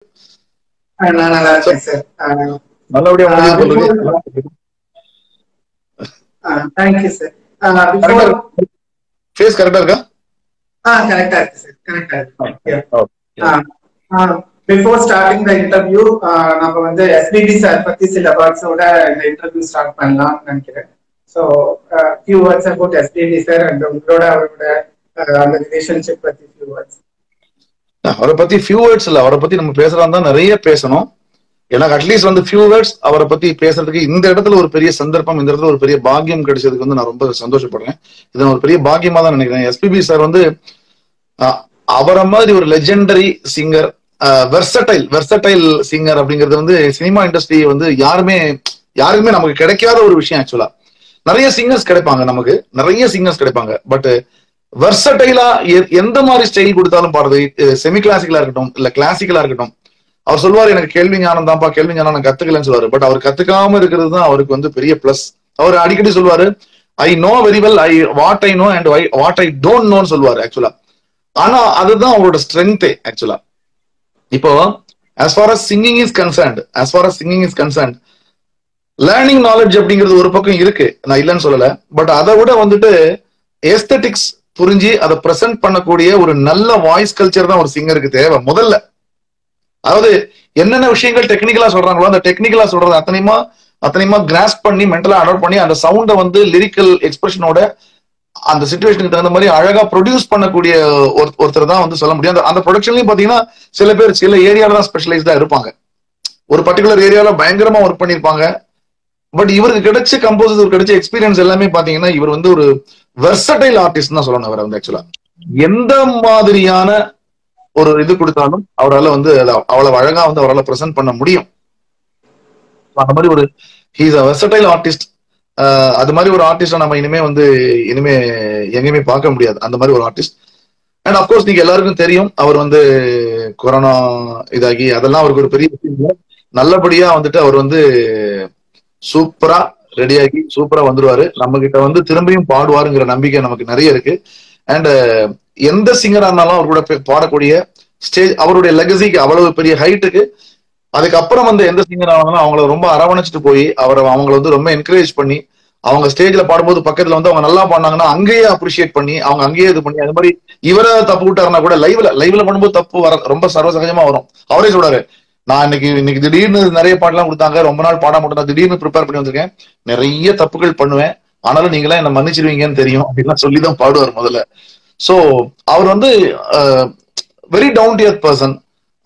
ஆஹ் நான் நல்லா இருக்கேன் சார் நல்லபடியா முடிஞ்சது சொல்லுங்க தேங்க்யூ சார் பிஃபோர் ஃபேஸ் கரெக்டா இருக்கா ஆ கரெக்டா இருக்கு சார் கரெக்டா இருக்கு Okay. Before starting the interview நம்ம வந்து எஸ்பிபி சார் பத்தி சில வேர்ட்ஸோட இந்த இன்டர்வியூ ஸ்டார்ட் பண்ணலாம்னு நினைக்கிறேன் so few words about SPB sir and உங்களோட அவரோட uh, அந்த ரிலேஷன்ஷிப் பத்தி ஃபியூ வேர்ட்ஸ் அவரை பத்தி ஃபியூ வேர்ட்ஸ் இல்ல அவரை பத்தி நம்ம பேசுறதா நிறைய பேசணும் எனக்கு அட்லீஸ்ட் வந்து ஃபியூ வேர்ட்ஸ் அவரை பத்தி பேசுறதுக்கு இந்த இடத்துல ஒரு பெரிய சந்தர்ப்பம் இந்த இடத்துல ஒரு பெரிய பாக்கியம் கிடைச்சதுக்கு வந்து நான் ரொம்ப சந்தோஷப்படுறேன் இது நான் ஒரு பெரிய பாக்கியமா தான் நினைக்கிறேன் எஸ்பிபி சார் வந்து அஹ், அவரை மாதிரி ஒரு legendary singer versatile versatile singer அப்படிங்கிறது வந்து சினிமா இண்டஸ்ட்ரி வந்து யாருமே யாருக்குமே நமக்கு கிடைக்காத ஒரு விஷயம் ஆக்சுவலா நிறைய சிங்கர்ஸ் கிடைப்பாங்க நமக்கு நிறைய சிங்கர்ஸ் கிடைப்பாங்க பட் வெர்சடைலா எந்த மாதிரி ஸ்டைல் கொடுத்தாலும் பாடுறது செமி கிளாசிக்கலா இருக்கட்டும் இல்ல கிளாசிக்கலா இருக்கட்டும் அவர் சொல்லுவார் எனக்கு கேள்வி ஞானம் தான்ப்பா கேள்வி ஞானம் நான் கத்துக்கலன்னு சொல்லுவாரு பட் அவர் கத்துக்காம இருக்கிறது தான் அவருக்கு வந்து பெரிய பிளஸ் அவர் அடிக்கடி சொல்லுவாரு I know very well I what I know and what I don't நோன்னு சொல்லுவாரு ஆக்சுவலா ஆனா அதுதான் அவரோட ஸ்ட்ரென்த்தே ஆக்சுவலா இப்போ as far as singing is concerned as far as singing is concerned learning knowledge அப்படிங்கிறது ஒரு பக்கம் இருக்கு நான் இல்லைன்னு சொல்லல பட் அதை விட வந்துட்டு எஸ்தட்டிக்ஸ் புரிஞ்சு அதை பிரசன்ட் பண்ணக்கூடிய ஒரு நல்ல வாய்ஸ் கல்ச்சர் தான் ஒரு சிங்கருக்கு தேவை முதல்ல அதாவது என்னென்ன விஷயங்கள் டெக்னிக்கலா சொல்றாங்களோ அந்த டெக்னிக்கலா சொல்றது அத்தனையுமா அத்தனையுமா கிராஸ் பண்ணி மென்டலா அடாப்ட் பண்ணி அந்த சவுண்டை வந்து லிரிக்கல் எக்ஸ்பிரஷனோட அந்த சுச்சுவேஷனுக்கு தகுந்த மாதிரி அழகா ப்ரொடியூஸ் பண்ணக்கூடிய ஒரு- ஒருத்தர் தான் வந்து சொல்ல முடியும் அந்த- அந்த ப்ரொடக்ஷன்லயும் பாத்தீங்கன்னா சில பேர் சில ஏரியால தான் ஸ்பெஷலைஸ்டா இருப்பாங்க ஒரு பர்டிகுலர் ஏரியால பயங்கரமா ஒர்க் பண்ணிருப்பாங்க பட் இவருக்கு கிடைச்ச கம்போசர்ஸ் இவருக்கு கிடைச்ச எக்ஸ்பீரியன்ஸ் எல்லாமே பாத்தீங்கன்னா இவர் வந்து ஒரு வெர்சடைல் ஆர்டிஸ்ட் தான் சொல்லணும் அவர் வந்து ஆக்சுவலா எந்த மாதிரியான ஒரு இது கொடுத்தாலும் அவரால் வந்து அதை அவ்வளவு அழகா வந்து அவரால் பிரசன்ட் பண்ண முடியும் அந்த மாதிரி ஒரு ஹீஸ் அ வெர்சடைல் ஆர்டிஸ்ட் அது மாதிரி ஒரு ஆர்டிஸ்ட நம்ம இனிமே வந்து இனிமே எங்கேயுமே பார்க்க முடியாது அந்த மாதிரி ஒரு ஆர்டிஸ்ட் அண்ட் அப்கோர்ஸ் நீங்க எல்லாருக்கும் தெரியும் அவர் வந்து கொரோனா இதாகி அதெல்லாம் அவருக்கு ஒரு பெரிய விஷயம் இல்ல. நல்லபடியா வந்துட்டு அவர் வந்து சூப்பரா ரெடியாகி சூப்பரா வந்துருவாரு நம்ம கிட்ட வந்து திரும்பியும் பாடுவாருங்கிற நம்பிக்கை நமக்கு நிறைய இருக்கு அண்ட் எந்த சிங்கரா இருந்தாலும் அவர் கூட போய் பாடக்கூடிய ஸ்டேஜ் அவருடைய லெகசிக்கு அவ்வளவு பெரிய ஹைட்டுக்கு அதுக்கப்புறம் வந்து எந்த சிங்கர் ஆனாலும் அவங்கள ரொம்ப அரவணைச்சிட்டு போய் அவரை அவங்கள வந்து ரொம்ப என்கரேஜ் பண்ணி அவங்க ஸ்டேஜ்ல பாடும்போது பக்கத்துல வந்து அவங்க நல்லா பாடினாங்கன்னா அங்கேயே அப்ரிஷியேட் பண்ணி அவங்க அங்கேயே இது பண்ணி அது மாதிரி இவரை தப்பு விட்டாருன்னா கூட லைவ்ல லைவ்ல பண்ணும்போது தப்பு வர ரொம்ப சர்வசகஜமா வரும் அவரே சொல்றாரு நான் இன்னைக்கு இன்னைக்கு திடீர்னு நிறைய பாட்டெல்லாம் கொடுத்தாங்க ரொம்ப நாள் பாட மாட்டேன் திடீர்னு ப்ரிப்பேர் பண்ணி வந்திருக்கேன் நிறைய தப்புகள் பண்ணுவேன் ஆனாலும் நீங்களாம் என்ன மன்னிச்சிருவீங்கன்னு தெரியும் அப்படின்லாம் சொல்லி தான் பாடுவார் முதல்ல சோ அவர் வந்து வெரி டவுன் டு பர்சன்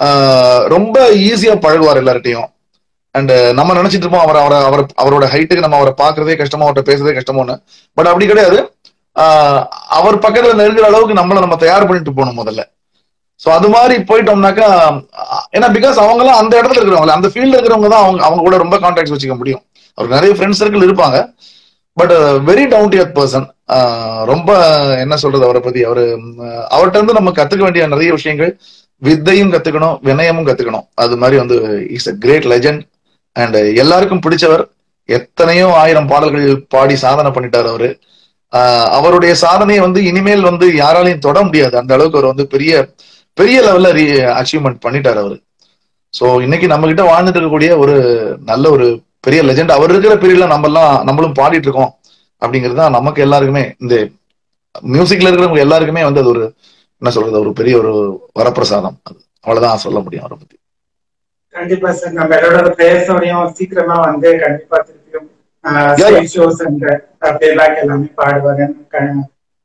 ரொம்ப ஈஸியா பழகுவார் எல்லார்ட்டையும் அண்ட் நம்ம நினைச்சிட்டு இருப்போம் அவர் அவரை அவர் அவரோட ஹைட்டுக்கு நம்ம அவரை பாக்குறதே கஷ்டமா அவர்கிட்ட பேசுறதே கஷ்டமோன்னு பட் அப்படி கிடையாது ஆஹ் அவர் பக்கத்துல நெருங்குற அளவுக்கு நம்மள நம்ம தயார் பண்ணிட்டு போகணும் முதல்ல சோ அது மாதிரி போயிட்டோம்னாக்கா அஹ் ஏன்னா பிகாஸ் அவங்க எல்லாம் அந்த இடத்துல இருக்கிறவங்க அந்த ஃபீல்ட்ல இருக்கிறவங்க தான் அவங்க அவங்க கூட ரொம்ப கான்டாக்ட் வச்சுக்க முடியும் அவருக்கு நிறைய ஃப்ரெண்ட்ஸ் சர்க்கிள் இருப்பாங்க but very down to person ரொம்ப என்ன சொல்றது அவரை பத்தி அவரு உம், அவர்ட்ட இருந்து நம்ம கத்துக்க வேண்டிய நிறைய விஷயங்கள் வித்தையும் கத்துக்கணும் வினயமும் கத்துக்கணும் அது மாதிரி வந்து is a great legend and எல்லாருக்கும் பிடிச்சவர் எத்தனையோ ஆயிரம் பாடல்கள் பாடி சாதனை பண்ணிட்டார் அவரு ஆஹ் அவருடைய சாதனையை வந்து இனிமேல் வந்து யாராலையும் தொட முடியாது அந்த அளவுக்கு அவர் வந்து பெரிய பெரிய லெவல்ல அச்சீவ்மெண்ட் பண்ணிட்டார் அவரு சோ இன்னைக்கு நம்ம கிட்ட வாழ்ந்துட்டு இருக்கக்கூடிய ஒரு நல்ல ஒரு பெரிய லெஜெண்ட் அவர் இருக்கிற பீரியட்ல நம்ம எல்லாம் நம்மளும் பாடிட்டு இருக்கோம் அப்படிங்கிறது தான் நமக்கு எல்லாருக்குமே இந்த மியூசிக்ல இருக்கிறவங்க எல்லாருக்குமே வந்து அது ஒரு என்ன சொல்றது ஒரு பெரிய ஒரு வரப்பிரசாதம் அது அவ்வளவுதான் சொல்ல முடியும் அவரை பத்தி கண்டிப்பா சார் நம்ம எல்லாரோட பிரேயர்ஸோடையும் சீக்கிரமா வந்து கண்டிப்பா திருப்பியும் Yeah, yeah. Shows and playback எல்லாமே பாடுவாங்க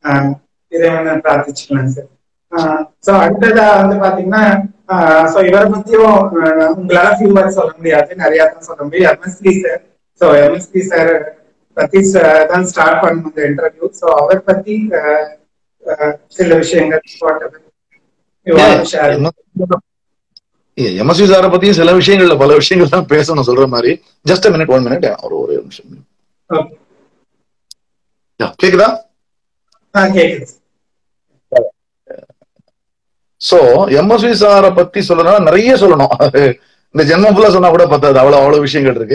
இறைவனை பிரார்த்திச்சுக்கலாம் சார் சோ அடுத்ததா வந்து பாத்தீங்கன்னா சோ இவரை பத்தியும் ஆஹ் உங்களால ஃபியூ வேர்ட்ஸ் சொல்ல முடியாது நிறைய தான் சொல்ல முடியும் MSV sir so MSV sir பத்தி ச- தான் ஸ்டார்ட் பண்ணணும் இந்த இன்டர்வியூ சோ அவர் பத்தி ஆஹ் ஆஹ் சில விஷயங்கள் whatever you want to share. MSV சாரை பத்தியும் சில விஷயங்கள்ல பல விஷயங்கள் தான் பேசணும் சொல்ற மாதிரி ஜஸ்ட் மினிட் ஒன் மினிட் ஒரு ஒரு நிமிஷம் Okay. Yeah, கேக்குதா ஆ கேக்குது sir. சோ எம்எஸ்வி சாரை பத்தி சொல்லணும்னா நிறைய சொல்லணும் அது இந்த ஜென்மம் ஃபுல்லா சொன்னா கூட பத்தாது அவ்வளவு அவ்வளவு விஷயங்கள் இருக்கு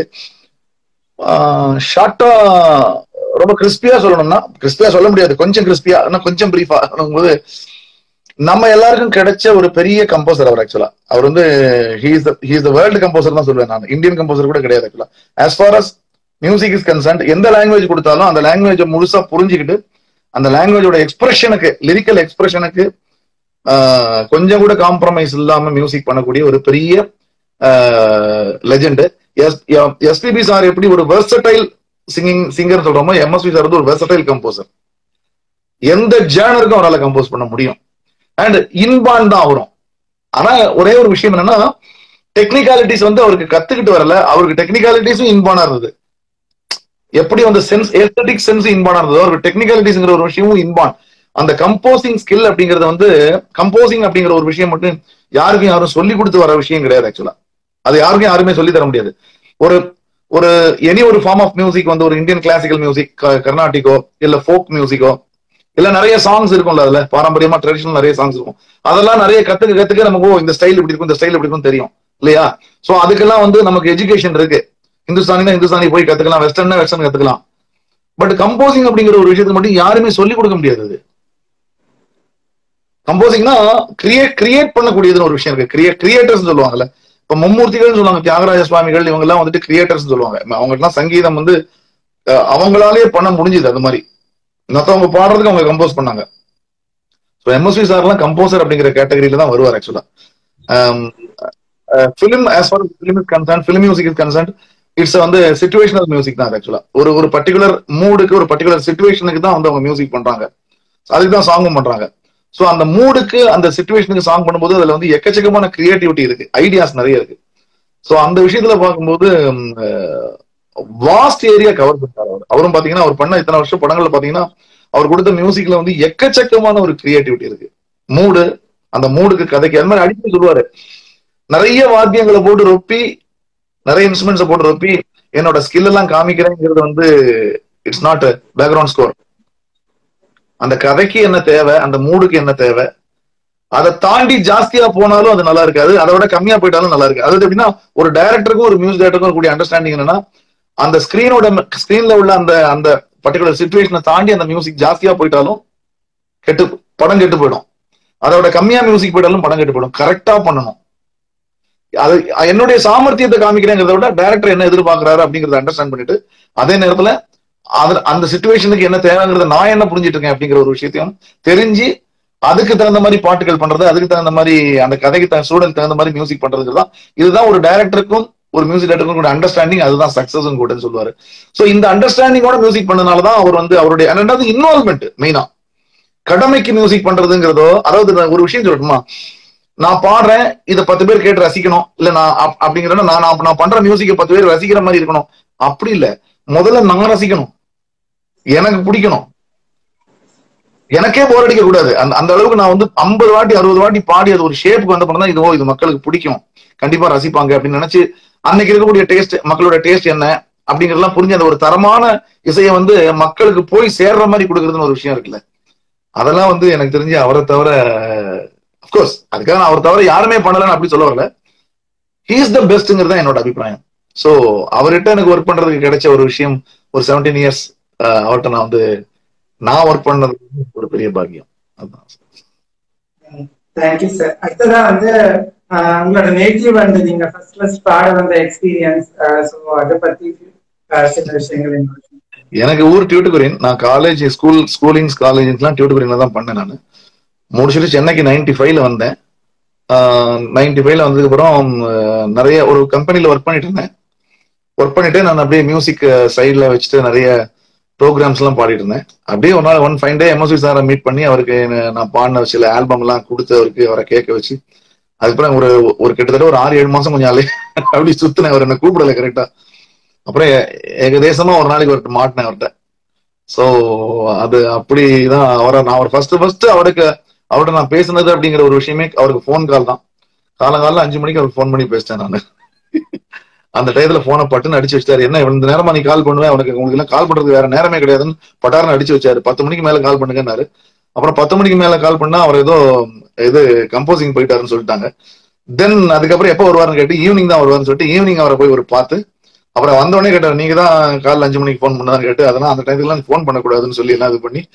ஷார்ட்டா ரொம்ப கிறிஸ்பியா சொல்லணும்னா கிறிஸ்பியா சொல்ல முடியாது கொஞ்சம் கிறிஸ்பியா ஆனா கொஞ்சம் பிரீஃபா போது நம்ம எல்லாருக்கும் கிடைச்ச ஒரு பெரிய கம்போசர் அவர் ஆக்சுவலா அவர் வந்து he's he's the world composer தான் சொல்லுவேன் நான் இந்தியன் கம்போசர் கூட கிடையாது ஆக்சுவலா as far as music is concerned எந்த லாங்குவேஜ் கொடுத்தாலும் அந்த லாங்குவேஜை முழுசா புரிஞ்சுக்கிட்டு அந்த லாங்குவேஜோட எக்ஸ்பிரஷனுக்கு லிரிக்கல் எக்ஸ்பிரஷனுக்கு கொஞ்சம் கூட காம்ப்ரமைஸ் இல்லாம மியூசிக் பண்ணக்கூடிய ஒரு பெரிய லெஜெண்ட் எஸ்பிபி சார் எப்படி ஒரு வெர்சடைல் சிங்கிங் சிங்கர் சொல்றோமோ எம்எஸ்பி சார் வந்து ஒரு வெர்சடைல் கம்போசர் எந்த ஜேனருக்கும் அவரால் கம்போஸ் பண்ண முடியும் அண்ட் இன்பான் தான் வரும் ஆனா ஒரே ஒரு விஷயம் என்னன்னா டெக்னிகாலிட்டிஸ் வந்து அவருக்கு கத்துக்கிட்டு வரல அவருக்கு டெக்னிகாலிட்டிஸும் இன்பானா இருந்தது எப்படி அந்த சென்ஸ் எஸ்தட்டிக் சென்ஸ் இன்பானா இருந்ததோ அவருக்கு டெக்னிகாலிட்டிஸ்ங்கிற ஒரு விஷயமும் இன்பான் அந்த கம்போசிங் ஸ்கில் அப்படிங்கறத வந்து கம்போசிங் அப்படிங்கிற ஒரு விஷயம் மட்டும் யாருக்கும் யாரும் சொல்லி கொடுத்து வர விஷயம் கிடையாது ஆக்சுவலா அது யாருக்கும் யாருமே சொல்லி தர முடியாது ஒரு ஒரு எனி ஒரு ஃபார்ம் ஆஃப் மியூசிக் வந்து ஒரு இந்தியன் கிளாசிக்கல் மியூசிக் கர்நாடிக்கோ இல்ல ஃபோக் மியூசிக்கோ இல்ல நிறைய சாங்ஸ் இருக்கும்ல அதுல பாரம்பரியமா ட்ரெடிஷனல் நிறைய சாங்ஸ் இருக்கும் அதெல்லாம் நிறைய கத்துக்க கத்துக்க நமக்கு ஓ இந்த ஸ்டைல் இப்படி இருக்கும் இந்த ஸ்டைல் இப்படி இருக்கும் தெரியும் இல்லையா சோ அதுக்கெல்லாம் வந்து நமக்கு எஜுகேஷன் இருக்கு இந்துஸ்தானினா இந்துஸ்தானி போய் கத்துக்கலாம் வெஸ்டர்னா வெஸ்டர்ன் கத்துக்கலாம் பட் கம்போசிங் அப்படிங்கிற ஒரு விஷயத்தை மட்டும் யாருமே சொல்லிக் கொடுக்க முடியாது அது கம்போசிங்னா கிரியேட் கிரியேட் பண்ணக்கூடியதுன்னு ஒரு விஷயம் இருக்கு கிரியேட் கிரியேட்டர்ஸ் சொல்லுவாங்கல்ல இப்ப மும்மூர்த்திகள் சொல்லுவாங்க தியாகராஜ சுவாமிகள் இவங்க எல்லாம் வந்துட்டு கிரியேட்டர்ஸ் சொல்லுவாங்க அவங்க எல்லாம் சங்கீதம் வந்து அவங்களாலே பண்ண முடிஞ்சது அது மாதிரி மத்தவங்க பாடுறதுக்கு அவங்க கம்போஸ் பண்ணாங்க ஸோ எம்எஸ்வி சார் எல்லாம் கம்போசர் அப்படிங்கிற கேட்டகரியில தான் வருவார் ஆக்சுவலா film as far film is concern film music is concern it's வந்து சிச்சுவேஷனல் மியூசிக் தான் ஆக்சுவலா ஒரு ஒரு பர்டிகுலர் மூடுக்கு ஒரு பர்டிகுலர் சுச்சுவேஷனுக்கு தான் வந்து அவங்க மியூசிக் பண்றாங்க அதுக்கு தான் சாங்கும் பண்றாங்க ஸோ அந்த மூடுக்கு அந்த சுச்சுவேஷனுக்கு சாங் பண்ணும்போது அதுல வந்து எக்கச்சக்கமான கிரியேட்டிவிட்டி இருக்கு ஐடியாஸ் நிறைய இருக்கு ஸோ அந்த விஷயத்துல பார்க்கும்போது வாஸ்ட் ஏரியா கவர் பண்ணிட்டார் அவர் அவரும் பாத்தீங்கன்னா அவர் பண்ண இத்தனை வருஷம் படங்கள்ல பாத்தீங்கன்னா அவர் கொடுத்த மியூசிக்ல வந்து எக்கச்சக்கமான ஒரு கிரியேட்டிவிட்டி இருக்கு மூடு அந்த மூடுக்கு கதைக்கு அது மாதிரி அடிக்கடி சொல்லுவாரு நிறைய வாத்தியங்களை போட்டு ரொப்பி நிறைய இன்ஸ்ட்ருமெண்ட்ஸை போட்டு ரொப்பி என்னோட ஸ்கில் எல்லாம் காமிக்கிறேங்கிறது வந்து இட்ஸ் நாட் பேக்ரவுண்ட் ஸ்கோர் அந்த கதைக்கு என்ன தேவை அந்த மூடுக்கு என்ன தேவை அதை தாண்டி ஜாஸ்தியா போனாலும் அது நல்லா இருக்காது அதை விட கம்மியா போயிட்டாலும் நல்லா இருக்கு அதாவது எப்படின்னா ஒரு டைரக்டருக்கும் ஒரு மியூசிக் டைரக்டருக்கும் கூடிய அண்டர்ஸ்டாண்டிங் என்னன்னா அந்த ஸ்கிரீனோட ஸ்கிரீன்ல உள்ள அந்த அந்த பர்டிகுலர் சுச்சுவேஷனை தாண்டி அந்த மியூசிக் ஜாஸ்தியா போயிட்டாலும் கெட்டு படம் கெட்டு போயிடும் அதோட கம்மியா மியூசிக் போயிட்டாலும் படம் கெட்டு போயிடும் கரெக்டா பண்ணணும் அது என்னுடைய சாமர்த்தியத்தை காமிக்கிறேங்கிறத விட டேரக்டர் என்ன எதிர்பார்க்கிறாரு அப்படிங்கறத அண்டர்ஸ்டாண்ட் பண்ணிட்டு அதே நேரத்துல அது அந்த சுச்சுவேஷனுக்கு என்ன தேவைங்கிறத நான் என்ன புரிஞ்சிட்டு இருக்கேன் அப்படிங்கிற ஒரு விஷயத்தையும் தெரிஞ்சு அதுக்கு தகுந்த மாதிரி பாட்டுகள் பண்றது அதுக்கு தகுந்த மாதிரி அந்த கதைக்கு சூழலுக்கு தகுந்த மாதிரி மியூசிக் பண்றதுக்கு தான் இதுதான் ஒரு டைரக்டருக்கும் ஒரு மியூசிக் டைரக்டருக்கும் கூட அண்டர்ஸ்டாண்டிங் அதுதான் சக்சஸ் கூட சொல்லுவாரு சோ இந்த அண்டர்ஸ்டாண்டிங்கோட மியூசிக் பண்ணனாலதான் அவர் வந்து அவருடைய ரெண்டாவது இன்வால்மெண்ட் மெயினா கடமைக்கு மியூசிக் பண்றதுங்கிறதோ அதாவது ஒரு விஷயம் சொல்லட்டுமா நான் பாடுறேன் இதை பத்து பேர் கேட்டு ரசிக்கணும் இல்ல நான் அப்படிங்கிறத நான் நான் பண்ற மியூசிக்கை பத்து பேர் ரசிக்கிற மாதிரி இருக்கணும் அப்படி இல்ல முதல்ல நான் ரசிக்கணும் எனக்கு பிடிக்கணும் எனக்கே போர் அடிக்க கூடாது அந்த அந்த அளவுக்கு நான் வந்து ஐம்பது வாட்டி அறுபது வாட்டி பாடி அது ஒரு ஷேப்புக்கு வந்த படம் தான் இதுவோ இது மக்களுக்கு பிடிக்கும் கண்டிப்பா ரசிப்பாங்க அப்படின்னு நினைச்சு அன்னைக்கு இருக்கக்கூடிய டேஸ்ட் மக்களோட டேஸ்ட் என்ன அப்படிங்கறதெல்லாம் புரிஞ்சு அந்த ஒரு தரமான இசையை வந்து மக்களுக்கு போய் சேர்ற மாதிரி கொடுக்கறதுன்னு ஒரு விஷயம் இருக்குல்ல அதெல்லாம் வந்து எனக்கு தெரிஞ்சு அவரை தவிர அப்கோர்ஸ் அதுக்காக நான் அவர் தவிர யாருமே பண்ணலன்னு அப்படி சொல்ல வரல ஹீஸ் த பெஸ்ட்ங்கிறது தான் என்னோட அபிப்பிராயம் சோ அவர்கிட்ட எனக்கு ஒர்க் பண்றதுக்கு கிடைச்ச ஒரு விஷயம் ஒரு செவன்டீன் இயர்ஸ் அவர்கிட்ட நான் வந்து நான் ஒர்க் பண்ணது ஒரு பெரிய பாக்கியம் அதுதான் தேங்க்யூ சார் அடுத்ததா வந்து உங்களோட நேட்டிவ் வந்து நீங்க ஃபர்ஸ்ட் ஃபர்ஸ்ட் பாட வந்த எக்ஸ்பீரியன்ஸ் ஸோ அதை பத்தி சில விஷயங்கள் எனக்கு ஊர் டியூட்டுக்குரியன் நான் காலேஜ் ஸ்கூல் ஸ்கூலிங்ஸ் காலேஜ்லாம் டியூட்டுக்குரியன்ல தான் பண்ணேன் நான் முடிச்சுட்டு சென்னைக்கு நைன்டி ஃபைவ்ல வந்தேன் நைன்டி ஃபைவ்ல வந்ததுக்கு அப்புறம் நிறைய ஒரு கம்பெனில ஒர்க் பண்ணிட்டு இருந்தேன் ஒர்க் பண்ணிட்டு நான் அப்படியே மியூசிக் சைட்ல வச்சுட்டு நிறைய ப்ரோக்ராம்ஸ் எல்லாம் பாடிட்டு இருந்தேன் அப்படியே ஒரு நாள் ஒன் ஃபைன் டே எம்எஸ்வி சாரை மீட் பண்ணி அவருக்கு நான் பாடின சில ஆல்பம் எல்லாம் கொடுத்து அவருக்கு அவரை கேட்க வச்சு அதுக்கப்புறம் ஒரு ஒரு கிட்டத்தட்ட ஒரு ஆறு ஏழு மாசம் கொஞ்சம் ஆளே அப்படி சுத்தினேன் அவர் என்ன கூப்பிடல கரெக்டா அப்புறம் ஏகதேசமா ஒரு நாளைக்கு அவர்கிட்ட மாட்டினேன் அவர்கிட்ட சோ அது அப்படிதான் அவரை நான் அவர் ஃபர்ஸ்ட் ஃபர்ஸ்ட் அவருக்கு அவர்கிட்ட நான் பேசுனது அப்படிங்கிற ஒரு விஷயமே அவருக்கு ஃபோன் கால் தான் காலங்காலம் அஞ்சு மணிக்கு அவருக்கு ஃபோன் பண்ணி பேசிட்டேன் நான் அந்த டயத்துல போனை பட்டுன்னு அடிச்சு வச்சாரு என்ன இந்த நேரமா நீ கால் பண்ணுவேன் அவனுக்கு உங்களுக்கு எல்லாம் கால் பண்றதுக்கு வேற நேரமே கிடையாதுன்னு பட்டாருன்னு அடிச்சு வச்சாரு பத்து மணிக்கு மேல கால் பண்ணுங்கன்னாரு அப்புறம் பத்து மணிக்கு மேல கால் பண்ணா அவர் ஏதோ இது கம்போசிங் போயிட்டாருன்னு சொல்லிட்டாங்க தென் அதுக்கப்புறம் எப்போ வருவாருன்னு கேட்டு ஈவினிங் தான் வருவாருன்னு சொல்லிட்டு ஈவினிங் அவரை போய் ஒரு பார்த்து அப்புறம் வந்தோடனே கேட்டார் நீங்க தான் காலைல அஞ்சு மணிக்கு ஃபோன் பண்ணான்னு கேட்டு அதெல்லாம் அந்த டைத்துக்குலாம் ஃபோன் பண்ணக்கூடாதுன்னு சொல்லி எல்லாம் இது பண்ணி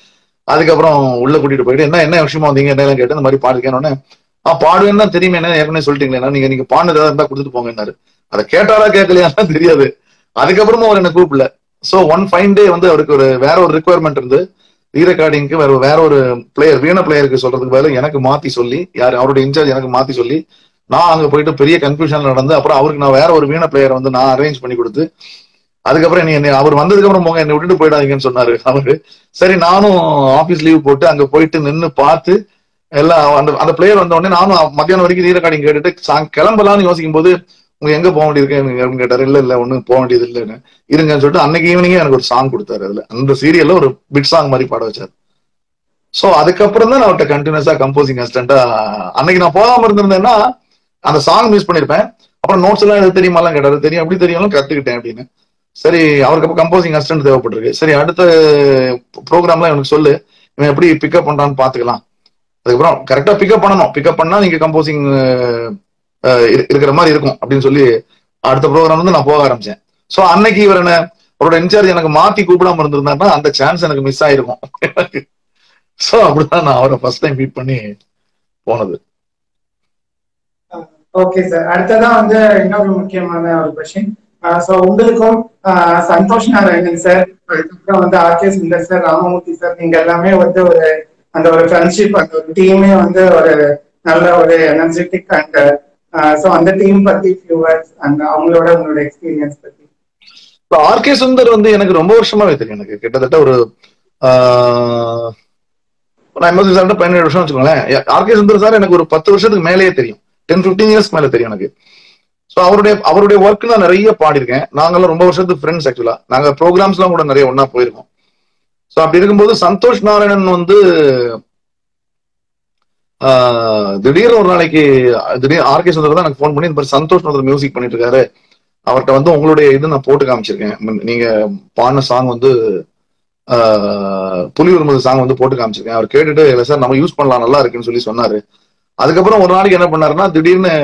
அதுக்கப்புறம் உள்ள கூட்டிட்டு போயிட்டு என்ன என்ன விஷயமா வந்தீங்க என்ன எல்லாம் கேட்டு இந்த மாதிரி பாடுக்கேன்னு உடனே ஆ பாடுவேன்னு தான் தெரியுமே என்ன ஏற்கனவே சொல்லிட்டீங்களே நீங்க நீங்க பாடுனதா இருந்தா கொடுத்துட்டு போங்கன்னாரு அதை கேட்டாரா கேட்கலையா தெரியாது அதுக்கப்புறமும் அவர் என்ன கூப்பிடல சோ ஒன் ஃபைன் டே வந்து அவருக்கு ஒரு வேற ஒரு ரெக்குவயர்மெண்ட் இருந்து ரீ ரெக்கார்டிங்க்கு வேற வேற ஒரு பிளேயர் வீண பிளேயருக்கு சொல்றதுக்கு பதிலா எனக்கு மாத்தி சொல்லி யார் அவருடைய இன்சார்ஜ் எனக்கு மாத்தி சொல்லி நான் அங்க போயிட்டு பெரிய கன்ஃபியூஷன் நடந்து அப்புறம் அவருக்கு நான் வேற ஒரு வீண பிளேயர் வந்து நான் அரேஞ்ச் பண்ணி கொடுத்து அதுக்கப்புறம் என்னை என்னை- அவர் வந்ததுக்கு அப்புறம் போங்க என்னை விட்டுட்டு போயிடாதீங்கன்னு சொன்னாரு அவரு சரி நானும் ஆபீஸ் லீவ் போட்டு அங்க போயிட்டு நின்னு பார்த்து எல்லாம் அந்த அந்த பிளேயர் வந்த உடனே நானும் மத்தியானம் வரைக்கும் ரீ ரெக்கார்டிங் கேட்டுட்டு சாங் கிளம்பலாம்னு யோசிக்கும் போது உங்க எங்க போக வேண்டியிருக்கு அப்படின்னு கேட்டாரு இல்ல இல்ல ஒண்ணும் போக வேண்டியது இல்லைன்னு இருங்கன்னு சொல்லிட்டு அன்னைக்கு ஈவினிங்கே எனக்கு ஒரு சாங் கொடுத்தாரு அதுல அந்த சீரியல்ல ஒரு பிட் சாங் மாதிரி பாட வச்சாரு சோ அதுக்கப்புறம் தான் நான் அவர்கிட்ட கண்டினியூஸா கம்போசிங் அசிஸ்டண்டா அன்னைக்கு நான் போகாம இருந்திருந்தேன்னா அந்த சாங் மிஸ் பண்ணிருப்பேன் அப்புறம் நோட்ஸ் எல்லாம் எழுத தெரியுமாலாம் கேட்டாரு தெரியும் அப்படி தெரியும் கத்துக்கிட்டேன் அப்படின்னு சரி அவருக்கு அப்ப கம்போசிங் அசிஸ்டன்ட் தேவைப்பட்டிருக்கு சரி அடுத்த ப்ரோக்ராம்லாம் எனக்கு சொல்லு இவன் எப்படி பிக்கப் பண்றான்னு பாத்துக்கலாம் அதுக்கப்புறம் கரெக்டா பிக்கப் பண்ணணும் பிக்கப் பண்ணா நீங்க கம்போசிங் இருக்கிற மாதிரி இருக்கும் அப்படின்னு சொல்லி அடுத்த ப்ரோக்ராம் வந்து நான் போக ஆரம்பிச்சேன் சோ அன்னைக்கு இவர் என்ன அவரோட இன்சார்ஜ் எனக்கு மாத்தி கூப்பிடாம இருந்திருந்தாருன்னா அந்த சான்ஸ் எனக்கு மிஸ் ஆயிருக்கும் சோ அப்படிதான் நான் அவரை ஃபர்ஸ்ட் டைம் மீட் பண்ணி போனது ஓகே சார் அடுத்ததா வந்து இன்னொரு முக்கியமான ஒரு கொஸ்டின் சோ உங்களுக்கும் ஆஹ் சந்தோஷ் நாராயணன் சார் அதுக்கப்புறம் வந்து R K Sundar sir Ramamurthy sir நீங்க எல்லாமே வந்து ஒரு அந்த ஒரு ஃப்ரெண்ட்ஷிப் அந்த ஒரு டீமே வந்து ஒரு நல்ல ஒரு எனர்ஜெட்டிக் அண்ட் சோ அந்த டீம் பத்தி ஃபியூ வேர்ட்ஸ் அண்ட் அவங்களோட உங்களோட எக்ஸ்பீரியன்ஸ் பத்தி இப்போ ஆர்கே சுந்தர் வந்து எனக்கு ரொம்ப வருஷமாவே தெரியும் எனக்கு கிட்டத்தட்ட ஒரு ஆஹ், நான் எண்பது சார்ட்ட பதினேழு வருஷம் வச்சுக்கோங்களேன் ஆர்கே சுந்தர் சார் எனக்கு ஒரு பத்து வருஷத்துக்கு மேலேயே தெரியும் டென் பிப்டீன் இயர்ஸ் மேல தெரியும் எனக்கு ஸோ அவருடைய அவருடைய ஒர்க் நான் நிறைய பாடியிருக்கேன் நாங்கெல்லாம் ரொம்ப வருஷத்துக்கு ஃப்ரெண்ட்ஸ் ஆக்சுவலா நாங்க ப்ரோக்ராம்ஸ்லாம் கூட நிறைய ஒண்ணா போயிருக்கோம் ஸோ அப்படி இருக்கும்போது சந்தோஷ் நாராயணன் வந்து ஆஹ், திடீர்னு ஒரு நாளைக்கு திடீர் ஆர்கே சுந்தர் தான் எனக்கு ஃபோன் பண்ணி இந்த மாதிரி சந்தோஷ் வந்து மியூசிக் பண்ணிட்டு இருக்காரு அவர்கிட்ட வந்து உங்களுடைய இது நான் போட்டு காமிச்சிருக்கேன் முன்- நீங்க பாடின சாங் வந்து ஆஹ், புலி விரும்புது சாங் வந்து போட்டு காமிச்சிருக்கேன் அவர் கேட்டுட்டு இல்லை சார் நம்ம யூஸ் பண்ணலாம் நல்லா இருக்குன்னு சொல்லி சொன்னாரு அதுக்கப்புறம் ஒரு நாளைக்கு என்ன பண்ணாருன்னா திடீர்னு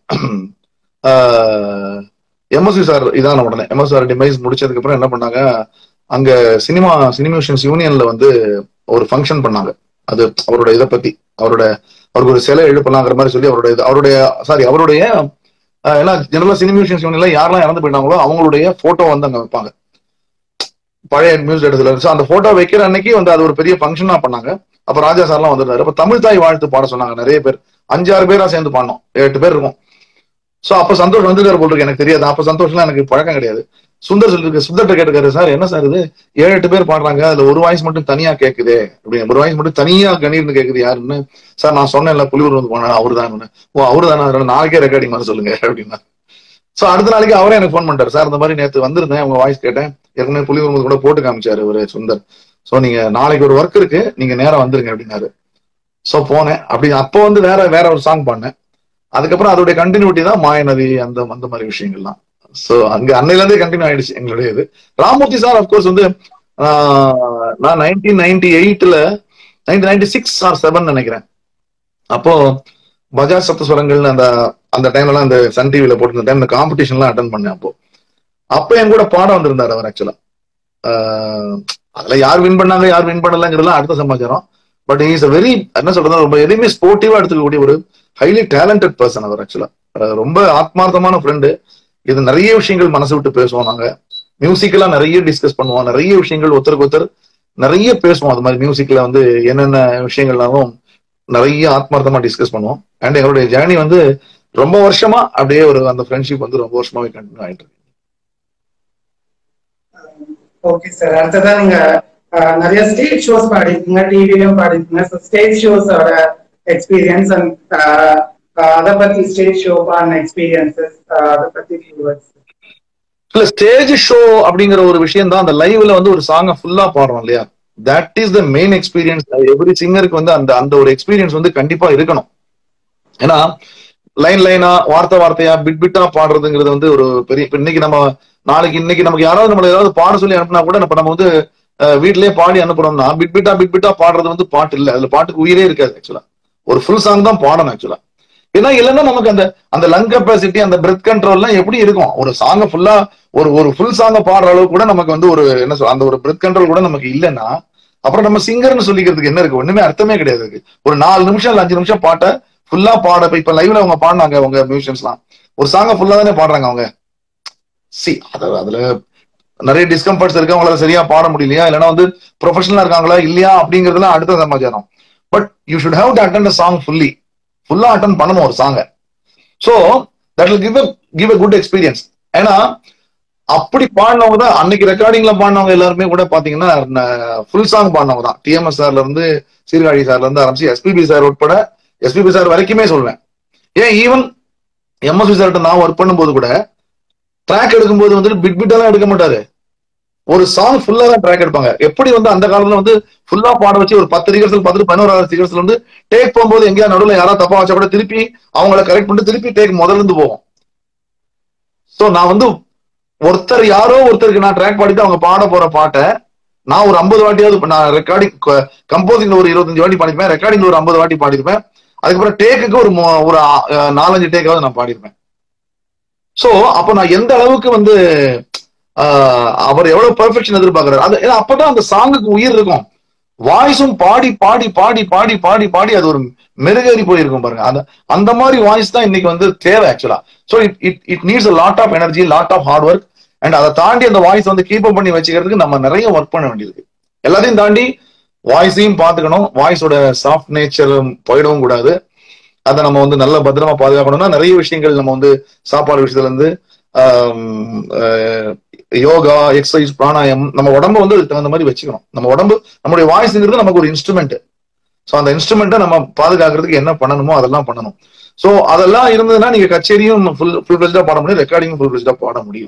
எம்எஸ்வி சார் இதான உடனே எம்எஸ் சார் டிமைஸ் முடிச்சதுக்கு அப்புறம் என்ன பண்ணாங்க அங்க சினிமா சினிமேஷன்ஸ் யூனியன்ல வந்து ஒரு ஃபங்க்ஷன் பண்ணாங்க அது அவரோட இதை பத்தி அவரோட அவருக்கு ஒரு சிலை எழுப்பலாங்கிற மாதிரி சொல்லி அவருடைய இது- அவருடைய சாரி அவருடைய ஆஹ், எல்லாம் ஜெனரலா சினிமேஷன்ஸ் யூனியன்ல யாரெல்லாம் இறந்து போயிட்டாங்களோ அவங்களுடைய போட்டோ வந்து அங்க வைப்பாங்க பழைய மியூசிக் இடத்துல இருந்துச்சு அந்த போட்டோ வைக்கிற அன்னைக்கு வந்து அது ஒரு பெரிய ஃபங்க்ஷனா பண்ணாங்க அப்ப ராஜா சார்லாம் வந்திருந்தாரு அப்ப தமிழ் தாய் வாழ்த்து பாட சொன்னாங்க நிறைய பேர் அஞ்சாறு பேரா சேர்ந்து பாடினோம் எட்டு பேர் இருக்கும் சோ அப்ப சந்தோஷ் வந்துருக்காரு போல் இருக்கு எனக்கு தெரியாது அப்ப சந்தோஷ்லாம் எனக்கு பழக்கம் கிடையாது சுந்தர் சொல்லிருக்கு சுந்தர்ட்ட கேட்டுக்காரு சார் என்ன சார் இது ஏழு எட்டு பேர் பாடுறாங்க அதுல ஒரு வாய்ஸ் மட்டும் தனியா கேக்குதே அப்படின்னு ஒரு வாய்ஸ் மட்டும் தனியா கணீர்னு கேக்குது யாருன்னு சார் நான் சொன்னேன்ல புலியூர் வந்து போனா அவரு தான் ஓ அவரு தானே அதனால நாளைக்கே ரெக்கார்டிங் வர சொல்லுங்க அப்படின்னா சோ அடுத்த நாளைக்கு அவரே எனக்கு ஃபோன் பண்ணிட்டாரு சார் இந்த மாதிரி நேத்து வந்திருந்தேன் உங்க வாய்ஸ் கேட்டேன் ஏற்கனவே புலியூர் கூட போட்டு காமிச்சாரு ஒரு சுந்தர் சோ நீங்க நாளைக்கு ஒரு ஒர்க் இருக்கு நீங்க நேரா வந்துருங்க அப்படின்னாரு சோ போனேன் அப்படி அப்போ வந்து வேற வேற ஒரு சாங் பாடினேன் அதுக்கப்புறம் அதோடைய கண்டினியூட்டி தான் மாயநதி அந்த அந்த மாதிரி விஷயங்கள்லாம் சோ அங்க அன்னையில இருந்தே கண்டினியூ ஆயிடுச்சு எங்களுடைய இது ராமூர்த்தி சார் அப்கோர்ஸ் வந்து ஆஹ், நான் நைன்டீன் நைன்டி எயிட்ல nineteen ninety six or seven நினைக்கிறேன் அப்போ பஜாஜ் சப்தஸ்வரங்கள் அந்த அந்த டைம்ல அந்த சன் டிவில போட்டு டைம் இந்த காம்படிஷன்லாம் அட்டன் பண்ணேன் அப்போ அப்ப என் கூட பாட வந்திருந்தாரு அவர் ஆக்சுவலா அதுல யார் வின் பண்ணாங்க யார் வின் பண்ணலங்கிறதுலாம் அடுத்த சமாச்சாரம் பட் இஸ் அ வெரி என்ன சொல்றது ரொம்ப எதுவுமே ஸ்போர்ட்டிவா எடுத்துக்கக்கூடிய ஒரு ஹைலி டேலண்டட் பர்சன் அவர் ஆக்சுவலா ரொம்ப ஆத்மார்த்தமான ஃப்ரெண்டு இது நிறைய விஷயங்கள் மனசு விட்டு பேசுவோம் நாங்க மியூசிக்கெல்லாம் நிறைய டிஸ்கஸ் பண்ணுவோம் நிறைய விஷயங்கள் ஒருத்தருக்கு ஒருத்தர் நிறைய பேசுவோம் அது மாதிரி மியூசிக்ல வந்து என்னென்ன விஷயங்கள்னாலும் நிறைய ஆத்மார்த்தமா டிஸ்கஸ் பண்ணுவோம் அண்ட் எங்களுடைய ஜேர்னி வந்து ரொம்ப வருஷமா அப்படியே ஒரு அந்த ஃப்ரெண்ட்ஷிப் வந்து ரொம்ப வருஷமாவே கண்டினியூ ஆயிட்டு இருக்கு ஓகே சார் அடுத்ததா நீங்க ஆஹ், நிறைய ஸ்டேஜ் ஷோஸ் பாடிருக்கீங்க டிவிலையும் பாடிருக்கீங்க ஸோ ஸ்டேஜ் ஷோஸோட எக்ஸ்பீரியன்ஸ் அண்ட் அதை பத்தி ஸ்டேஜ் ஷோ பாடின எக்ஸ்பீரியன்சஸ் அதை பத்தி few words. இல்ல ஸ்டேஜ் ஷோ அப்படிங்கிற ஒரு விஷயம் தான் அந்த லைவ்ல வந்து ஒரு சாங்கை ஃபுல்லா பாடுறோம் இல்லையா that is the main experience every சிங்கருக்கு வந்து அந்த அந்த ஒரு எக்ஸ்பீரியன்ஸ் வந்து கண்டிப்பா இருக்கணும் ஏன்னா லைன் லைனா வார்த்தை வார்த்தையா பிட் பிட்டா பாடுறதுங்கிறது வந்து ஒரு பெரிய இப்ப இன்னைக்கு நம்ம நாளைக்கு இன்னைக்கு நமக்கு யாராவது நம்மள ஏதாவது பாட சொல்லி அனுப்புனா கூட இப்ப நம்ம வந்து அஹ், வீட்லயே பாடி அனுப்புறோம்னா பிட் பிட்டா பிட் பிட்டா பாடுறது வந்து பாட்டு இல்ல அதுல பாட்டுக்கு உயிரே இருக்காது ஆக்சுவலா ஒரு ஃபுல் சாங் தான் பாடணும் ஆக்சுவலா ஏன்னா இல்லைன்னா நமக்கு அந்த அந்த லங் கெப்பாசிட்டி அந்த பிரெத் கண்ட்ரோல்லாம் எப்படி இருக்கும் ஒரு சாங்க ஃபுல்லா ஒரு ஒரு ஃபுல் சாங்க பாடுற அளவுக்கு கூட நமக்கு வந்து ஒரு என்ன சொல் அந்த ஒரு பிரெத் கண்ட்ரோல் கூட நமக்கு இல்லைன்னா அப்புறம் நம்ம சிங்கர்னு சொல்லிக்கிறதுக்கு என்ன இருக்கு ஒண்ணுமே அர்த்தமே கிடையாது இதுக்கு. ஒரு நாலு நிமிஷம் இல்ல அஞ்சு நிமிஷம் பாட்டை ஃபுல்லா பாட இப்ப இப்ப லைவ்ல அவங்க பாடினாங்க அவங்க மியூசியன்ஸ்லாம் ஒரு சாங்க ஃபுல்லா தானே பாடுறாங்க அவங்க சி அது அதுல நிறைய டிஸ்கம்ஃபர்ட்ஸ் இருக்கு அவங்களால சரியா பாட முடியலையா இல்லைன்னா வந்து ப்ரொஃபஷனலா இருக்காங்களா இல்லையா அப்படிங்கறதுலாம் அடுத்த சமாச்சாரம் but you should have to attend song fully ஃபுல்லா அட்டன் பண்ணணும் ஒரு சாங்க so that will give give a good experience ஏன்னா அப்படி பாடினவங்க தான் அன்னைக்கு ரெக்கார்டிங்ல பாடினவங்க எல்லாருமே கூட பாத்தீங்கன்னா ஃபுல் சாங் பாடினவங்க தான் டிஎம்எஸ் சார்ல இருந்து சீர்காழி சார்ல இருந்து ஆரம்பிச்சு எஸ்பிபி சார் உட்பட எஸ்பிபி சார் வரைக்குமே சொல்வேன் ஏன் ஈவன் எம்எஸ்பி சார்கிட்ட நான் ஒர்க் பண்ணும்போது கூட ட்ராக் எடுக்கும்போது வந்துட்டு பிட் பிட்டெல்லாம் எடுக்க மாட்டாரு ஒரு சாங் ஃபுல்லா தான் ட்ராக் எடுப்பாங்க எப்படி வந்து அந்த காலத்துல வந்து ஃபுல்லா பாட வச்சு ஒரு பத்து ரிகர்சல் பார்த்துட்டு பதினோராவது ரிகர்சல் வந்து டேக் போகும்போது எங்கேயா நடுவில் யாராவது தப்பா வச்சா கூட திருப்பி அவங்கள கரெக்ட் பண்ணிட்டு திருப்பி டேக் முதல்ல இருந்து போகும் சோ நான் வந்து ஒருத்தர் யாரோ ஒருத்தருக்கு நான் ட்ராக் பாடிட்டு அவங்க பாட போற பாட்டை நான் ஒரு ஐம்பது வாட்டியாவது இப்ப நான் ரெக்கார்டிங் கம்போசிங்ல ஒரு இருபத்தஞ்சு வாட்டி பாடிருப்பேன் ரெக்கார்டிங்ல ஒரு ஐம்பது வாட்டி பாடிருப்பேன் அதுக்கப்புறம் டேக்குக்கு ஒரு மு- ஒரு அஹ், நாலஞ்சு டேக்காவது நான் பாடிருப்பேன் சோ அப்ப நான் எந்த அளவுக்கு வந்து ஆஹ், அவர் எவ்வளவு பெர்ஃபெக்ஷன் எதிர்பார்க்கறாரு அது ஏன்னா அப்பதான் அந்த சாங்குக்கு உயிர் இருக்கும் வாய்ஸும் பாடி பாடி பாடி பாடி பாடி பாடி அது ஒரு மெருகேறி போயிருக்கும் பாருங்க அந்த அந்த மாதிரி வாய்ஸ் தான் இன்னைக்கு வந்து தேவை ஆக்சுவலா so it it it needs lot of energy lot of hard work and அதை தாண்டி அந்த வாய்ஸ் வந்து கீப் அப் பண்ணி வச்சுக்கிறதுக்கு நம்ம நிறைய ஒர்க் பண்ண வேண்டியது எல்லாத்தையும் தாண்டி வாய்ஸையும் பார்த்துக்கணும் வாய்ஸோட சாஃப்ட் நேச்சர் போயிடவும் கூடாது அதை நம்ம வந்து நல்ல பத்திரமா பாதுகாக்கணும்னா நிறைய விஷயங்கள் நம்ம வந்து சாப்பாடு விஷயத்துல இருந்து ஆம், அஹ், யோகா எக்ஸசைஸ் பிராணாயம் நம்ம உடம்ப வந்து அதுக்கு தகுந்த மாதிரி வச்சுக்கணும் நம்ம உடம்பு நம்மளுடைய வாய்ஸ்ங்கிறது நமக்கு ஒரு இன்ஸ்ட்ருமெண்ட் ஸோ அந்த இன்ஸ்ட்ருமெண்ட்டை நம்ம பாதுகாக்கிறதுக்கு என்ன பண்ணணுமோ அதெல்லாம் பண்ணணும் ஸோ அதெல்லாம் இருந்ததுன்னா நீங்க கச்சேரியும் ஃபுல் ஃபுல் ஃபிளஜா பாட முடியும் ரெக்கார்டிங்கும் ஃபுல் ஃபிளஜா பாட முடியும்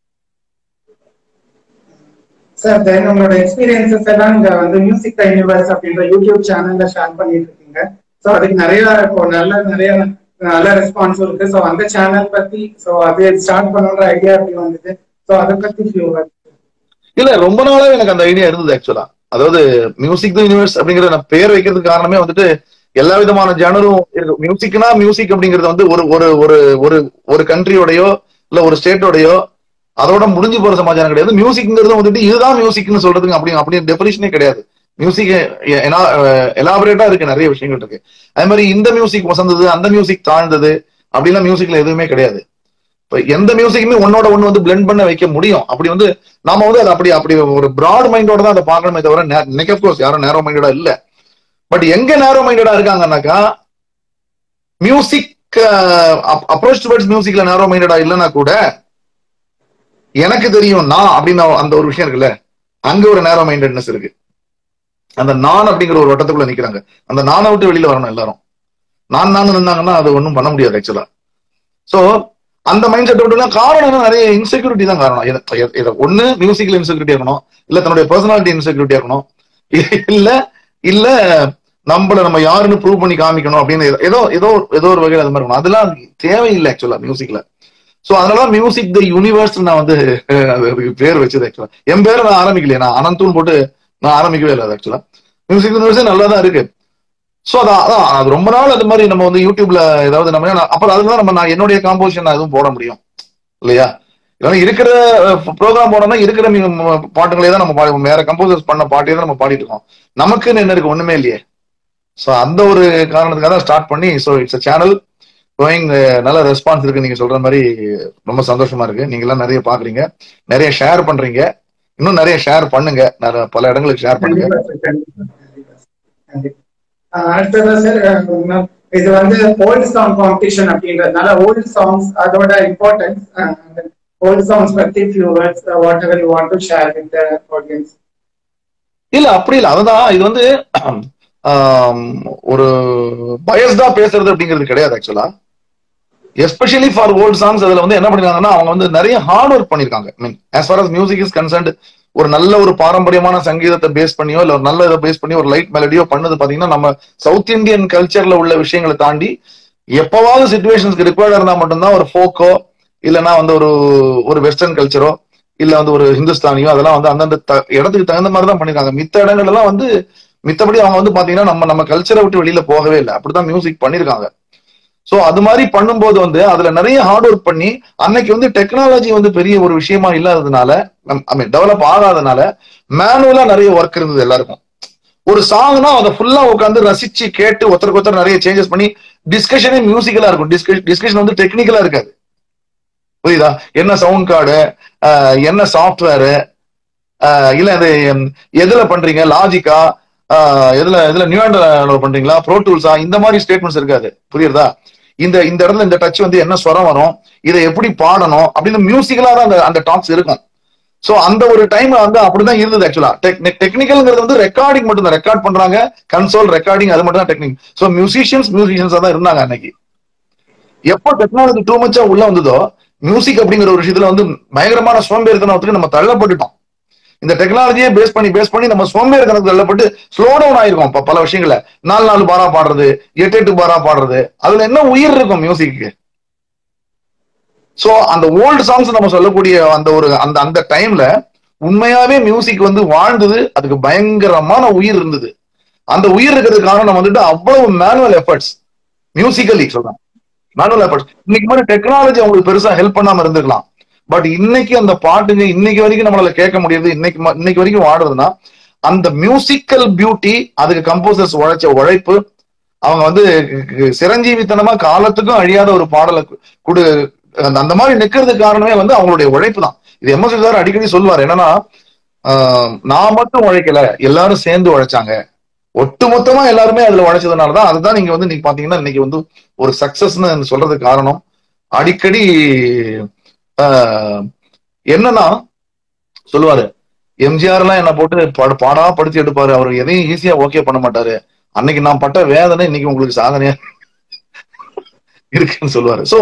சார் தென் உங்களோட எக்ஸ்பீரியன்சஸ் எல்லாம் இங்க வந்து மியூசிக் யூனிவர்ஸ் அப்படின்ற யூடியூப் சேனல்ல ஷேர் பண்ணிட்டு இருக்கீங்க சோ அதுக்கு நிறைய இப்போ நல்ல நிறைய நல்ல ரெஸ்பான்ஸ் இருக்கு சோ அந்த சேனல் பத்தி சோ அது ஸ்டார்ட் பண்ணணுன்ற ஐடியா எப்படி வந்தது சோ அதை பத்தி few words. இல்ல ரொம்ப நாளாவே எனக்கு அந்த ஐடியா இருந்தது ஆக்சுவலா அதாவது மியூசிக் த யூனிவர்ஸ் அப்படிங்கிற நான் பேர் வைக்கிறதுக்கு காரணமே வந்துட்டு எல்லா விதமான ஜானரும் இருக்கு மியூசிக்னா மியூசிக் அப்படிங்கிறது வந்து ஒரு ஒரு ஒரு ஒரு ஒரு கண்ட்ரியோடயோ இல்ல ஒரு ஸ்டேட்டோடயோ அதோட முடிஞ்சு போற சமாச்சாரம் கிடையாது மியூசிக்ங்கிறது வந்துட்டு இதுதான் மியூசிக்னு சொல்றதுங்க அப்படி அப்படி டெபினிஷனே கிடையாது மியூசிக் எலாபரேட்டா இருக்கு நிறைய விஷயங்கள் இருக்கு அதே மாதிரி இந்த மியூசிக் வசந்தது அந்த மியூசிக் தாழ்ந்தது அப்படிலாம் மியூசிக்ல எதுவுமே கிடையாது இப்ப எந்த மியூசிக்குமே ஒன்னோட ஒண்ணு வந்து பிளெண்ட் பண்ண வைக்க முடியும் அப்படி வந்து நாம வந்து அதை அப்படி அப்படி ஒரு பிராட் மைண்டோட தான் அதை பார்க்கணுமே தவிர நெக் கோர்ஸ் யாரும் நேரோ மைண்டடா இல்ல பட் எங்க நேரோ மைண்டடா இருக்காங்கன்னாக்கா மியூசிக் அப்ரோச் டுவர்ட்ஸ் மியூசிக்ல நேரோ மைண்டடா இல்லைன்னா கூட எனக்கு தெரியும் நான் அப்படின்னு அந்த ஒரு விஷயம் இருக்குல்ல அங்க ஒரு நேரோ மைண்டட்னஸ் இருக்கு அந்த நான் அப்படிங்கிற ஒரு வட்டத்துக்குள்ள நிக்கிறாங்க அந்த நானை விட்டு வெளியில வரணும் எல்லாரும் நான் நான் நின்னாங்கன்னா அது ஒண்ணும் பண்ண முடியாது ஆக்சுவலா சோ அந்த மைண்ட் செட் விட்டுனா காரணம் என்ன நிறைய இன்செக்யூரிட்டி தான் காரணம் இத- இத- இத ஒண்ணு மியூசிக்ல இன்செக்யூரிட்டி இருக்கணும் இல்ல தன்னுடைய பர்சனாலிட்டி இன்செக்யூரிட்டி இருக்கணும் இல்ல இல்ல நம்மள நம்ம யாருன்னு ப்ரூவ் பண்ணி காமிக்கணும் அப்படின்னு ஏதோ- ஏதோ ஏதோ ஏதோ ஒரு வகையில் அது மாதிரி இருக்கணும் அதெல்லாம் தேவையில்லை ஆக்சுவலா மியூசிக்ல சோ அதனால மியூசிக் த யூனிவர்ஸ் நான் வந்து அஹ், அது அதுக்கு பேர் வச்சது ஆக்சுவலா என் பேரை நான் ஆரம்பிக்கலையே நான் அனந்தூன் போட்டு நான் ஆரம்பிக்கவே இல்லை ஆக்சுவலா மியூசிக் யூனிவர்ஸே நல்லா தான் இருக்கு சோ அதான் அதான் அது ரொம்ப நாள் அது மாதிரி நம்ம வந்து யூடியூப்ல ஏதாவது நம்ம நான் அப்புறம் அதுதான் நம்ம நான் என்னுடைய காம்போசிஷன் நான் எதுவும் போட முடியும் இல்லையா இல்லைன்னா இருக்கிற ப்ரோக்ராம் போனோம்னா இருக்கிற மி- ம- பாட்டுகளே தான் நம்ம பாடி வேற கம்போசர்ஸ் பண்ண பாட்டே தான் நம்ம பாடிட்டு இருக்கோம் நமக்குன்னு என்ன இருக்கு ஒண்ணுமே இல்லையே சோ அந்த ஒரு காரணத்துக்காக தான் ஸ்டார்ட் பண்ணி சோ இட்ஸ் சேனல் கோயிங் நல்ல ரெஸ்பான்ஸ் இருக்கு நீங்க சொல்ற மாதிரி ரொம்ப சந்தோஷமா இருக்கு நீங்க எல்லாம் நிறைய பாக்குறீங்க நிறைய ஷேர் பண்றீங்க இன்னும் நிறைய ஷேர் பண்ணுங்க நிறைய பல இடங்களுக்கு ஷேர் பண்ணுங்க கண்டிப்பா சார் கண்டிப்பா கண்டிப்பா சார். கண்டிப்பா ஆஹ் அடுத்ததா சார் இன்னும் இது வந்து ஓல்டு சாங் காம்படிஷன் அப்படின்றதுனால ஓல்டு சாங்ஸ் அதோட இம்பார்ட்டன்ஸ் ஓல்டு சாங்ஸ் பத்தி few words whatever you want to share with the audience இல்ல அப்படி இல்ல அதுதான் இது வந்து ஆம், ஒரு பயஸ்டா பேசுறது அப்படிங்கிறது கிடையாது ஆக்சுவலா எஸ்பெஷலி ஃபார் ஓல்ட் சாங்ஸ் அதுல வந்து என்ன பண்ணிருக்காங்கன்னா அவங்க வந்து நிறைய ஹார்ட் ஒர்க் பண்ணிருக்காங்க mean as far as music is concerned ஒரு நல்ல ஒரு பாரம்பரியமான சங்கீதத்தை பேஸ் பண்ணியோ இல்ல ஒரு நல்ல இதை பேஸ் பண்ணி ஒரு லைட் மெலடியோ பண்ணது பாத்தீங்கன்னா நம்ம சவுத் இந்தியன் கல்ச்சர்ல உள்ள விஷயங்களை தாண்டி எப்பவாவது சுச்சுவேஷன்ஸ்க்கு ரிக்வயர்டா இருந்தா மட்டும்தான் ஒரு ஃபோக்கோ இல்லைன்னா வந்து ஒரு ஒரு வெஸ்டர்ன் கல்ச்சரோ இல்ல வந்து ஒரு ஹிந்துஸ்தானியோ அதெல்லாம் வந்து அந்தந்த த- இடத்துக்கு தகுந்த மாதிரி தான் பண்ணிருக்காங்க மித்த இடங்கள் எல்லாம் வந்து மித்தபடி அவங்க வந்து பாத்தீங்கன்னா நம்ம நம்ம கல்ச்சரை விட்டு வெளியில போகவே இல்லை அப்படிதான் மியூசிக் பண்ணிருக்காங்க சோ அது மாதிரி பண்ணும்போது வந்து அதுல நிறைய ஹார்ட் ஒர்க் பண்ணி அன்னைக்கு வந்து டெக்னாலஜி வந்து பெரிய ஒரு விஷயமா இல்லாததுனால ஐ மீன் டெவலப் ஆகாதனால மேனுவலா நிறைய ஒர்க் இருந்தது எல்லாருக்கும் ஒரு சாங்னா அதை ஃபுல்லா உட்காந்து ரசிச்சு கேட்டு ஒருத்தருக்கு ஒருத்தர் நிறைய சேஞ்சஸ் பண்ணி டிஸ்கஷனே மியூசிக்கலா இருக்கும் டிஸ்கஷன் வந்து டெக்னிக்கலா இருக்காது புரியுதா என்ன சவுண்ட் கார்டு என்ன சாஃப்ட்வேரு இல்ல அது ம், எதுல பண்றீங்க லாஜிக்கா எதுல எதுல நியூ பண்றீங்களா ப்ரோ டூல்ஸா இந்த மாதிரி ஸ்டேட்மெண்ட்ஸ் இருக்காது புரியுறதா இந்த இந்த இடத்துல இந்த டச் வந்து என்ன ஸ்வரம் வரும் இதை எப்படி பாடணும் அப்படின்னு மியூசிக்கலா தான் அந்த அந்த டாக்ஸ் இருக்கும் சோ அந்த ஒரு டைம் வந்து அப்படிதான் இருந்தது ஆக்சுவலா டெக்னிக்கல்ங்கிறது வந்து ரெக்கார்டிங் மட்டும் தான் ரெக்கார்ட் பண்றாங்க கன்சோல் ரெக்கார்டிங் அது மட்டும் தான் டெக்னிக் சோ மியூசிஷியன்ஸ் மியூசிஷியன்ஸா தான் இருந்தாங்க அன்னைக்கு எப்போ டெக்னாலஜி டூ மச்சா உள்ள வந்ததோ மியூசிக் அப்படிங்கிற ஒரு விஷயத்துல வந்து பயங்கரமான சோம்பேறித்தனத்துக்கு நம்ம தள்ளப்பட்டுட்டோம் இந்த டெக்னாலஜியை பேஸ் பண்ணி பேஸ் பண்ணி நம்ம சோம்பேறித்தனத்துக்கு தள்ளப்பட்டு ஸ்லோ டவுன் ஆயிருக்கோம் ப- பல விஷயங்கள நாலு நாலு பாரா பாடுறது எட்டு எட்டு பாரா பாடுறது அதுல என்ன உயிர் இருக்கும் மியூசிக்கு சோ அந்த ஓல்டு சாங்ஸ் நம்ம சொல்லக்கூடிய அந்த ஒரு அந்த அந்த டைம்ல உண்மையாவே மியூசிக் வந்து வாழ்ந்தது அதுக்கு பயங்கரமான உயிர் இருந்தது அந்த உயிர் இருக்கிறதுக்கு காரணம் வந்துட்டு அவ்வளவு மேனுவல் எஃபர்ட்ஸ் மியூசிக்கலி சொல்றேன் மேனுவல் எஃபர்ட்ஸ் இன்னைக்கு மாதிரி டெக்னாலஜி அவங்களுக்கு பெருசா ஹெல்ப் பண்ணாம இருந்திருக்கலாம் பட் இன்னைக்கு அந்த பாட்டுங்க இன்னைக்கு வரைக்கும் நம்மளால கேட்க முடியுது இன்னைக்கு ம- இன்னைக்கு வரைக்கும் வாடுறதுன்னா அந்த மியூசிக்கல் பியூட்டி அதுக்கு கம்போசர்ஸ் உழைச்ச உழைப்பு அவங்க வந்து சிரஞ்சீவித்தனமா காலத்துக்கும் அழியாத ஒரு பாடலை கு- குடு அந்த- அந்த மாதிரி நிக்கிறதுக்கு காரணமே வந்து அவங்களுடைய உழைப்பு தான் இது எம்எஸ் சார் அடிக்கடி சொல்லுவார் என்னன்னா ஆஹ், நான் மட்டும் உழைக்கல எல்லாரும் சேர்ந்து உழைச்சாங்க ஒட்டு மொத்தமா எல்லாருமே அதுல உழைச்சதுனாலதான் அதுதான் நீங்க வந்து நீங்க பாத்தீங்கன்னா இன்னைக்கு வந்து ஒரு சக்சஸ்னு சொல்றதுக்கு காரணம் அடிக்கடி ஆஹ், என்னன்னா சொல்லுவாரு எம்ஜிஆர் எல்லாம் என்ன போட்டு பாட- பாடா படுத்தி எடுப்பாரு அவர் எதையும் ஈஸியா ஓகே பண்ண மாட்டாரு அன்னைக்கு நான் பட்ட வேதனை இன்னைக்கு உங்களுக்கு சாதனையா இருக்குன்னு சொல்லுவாரு சோ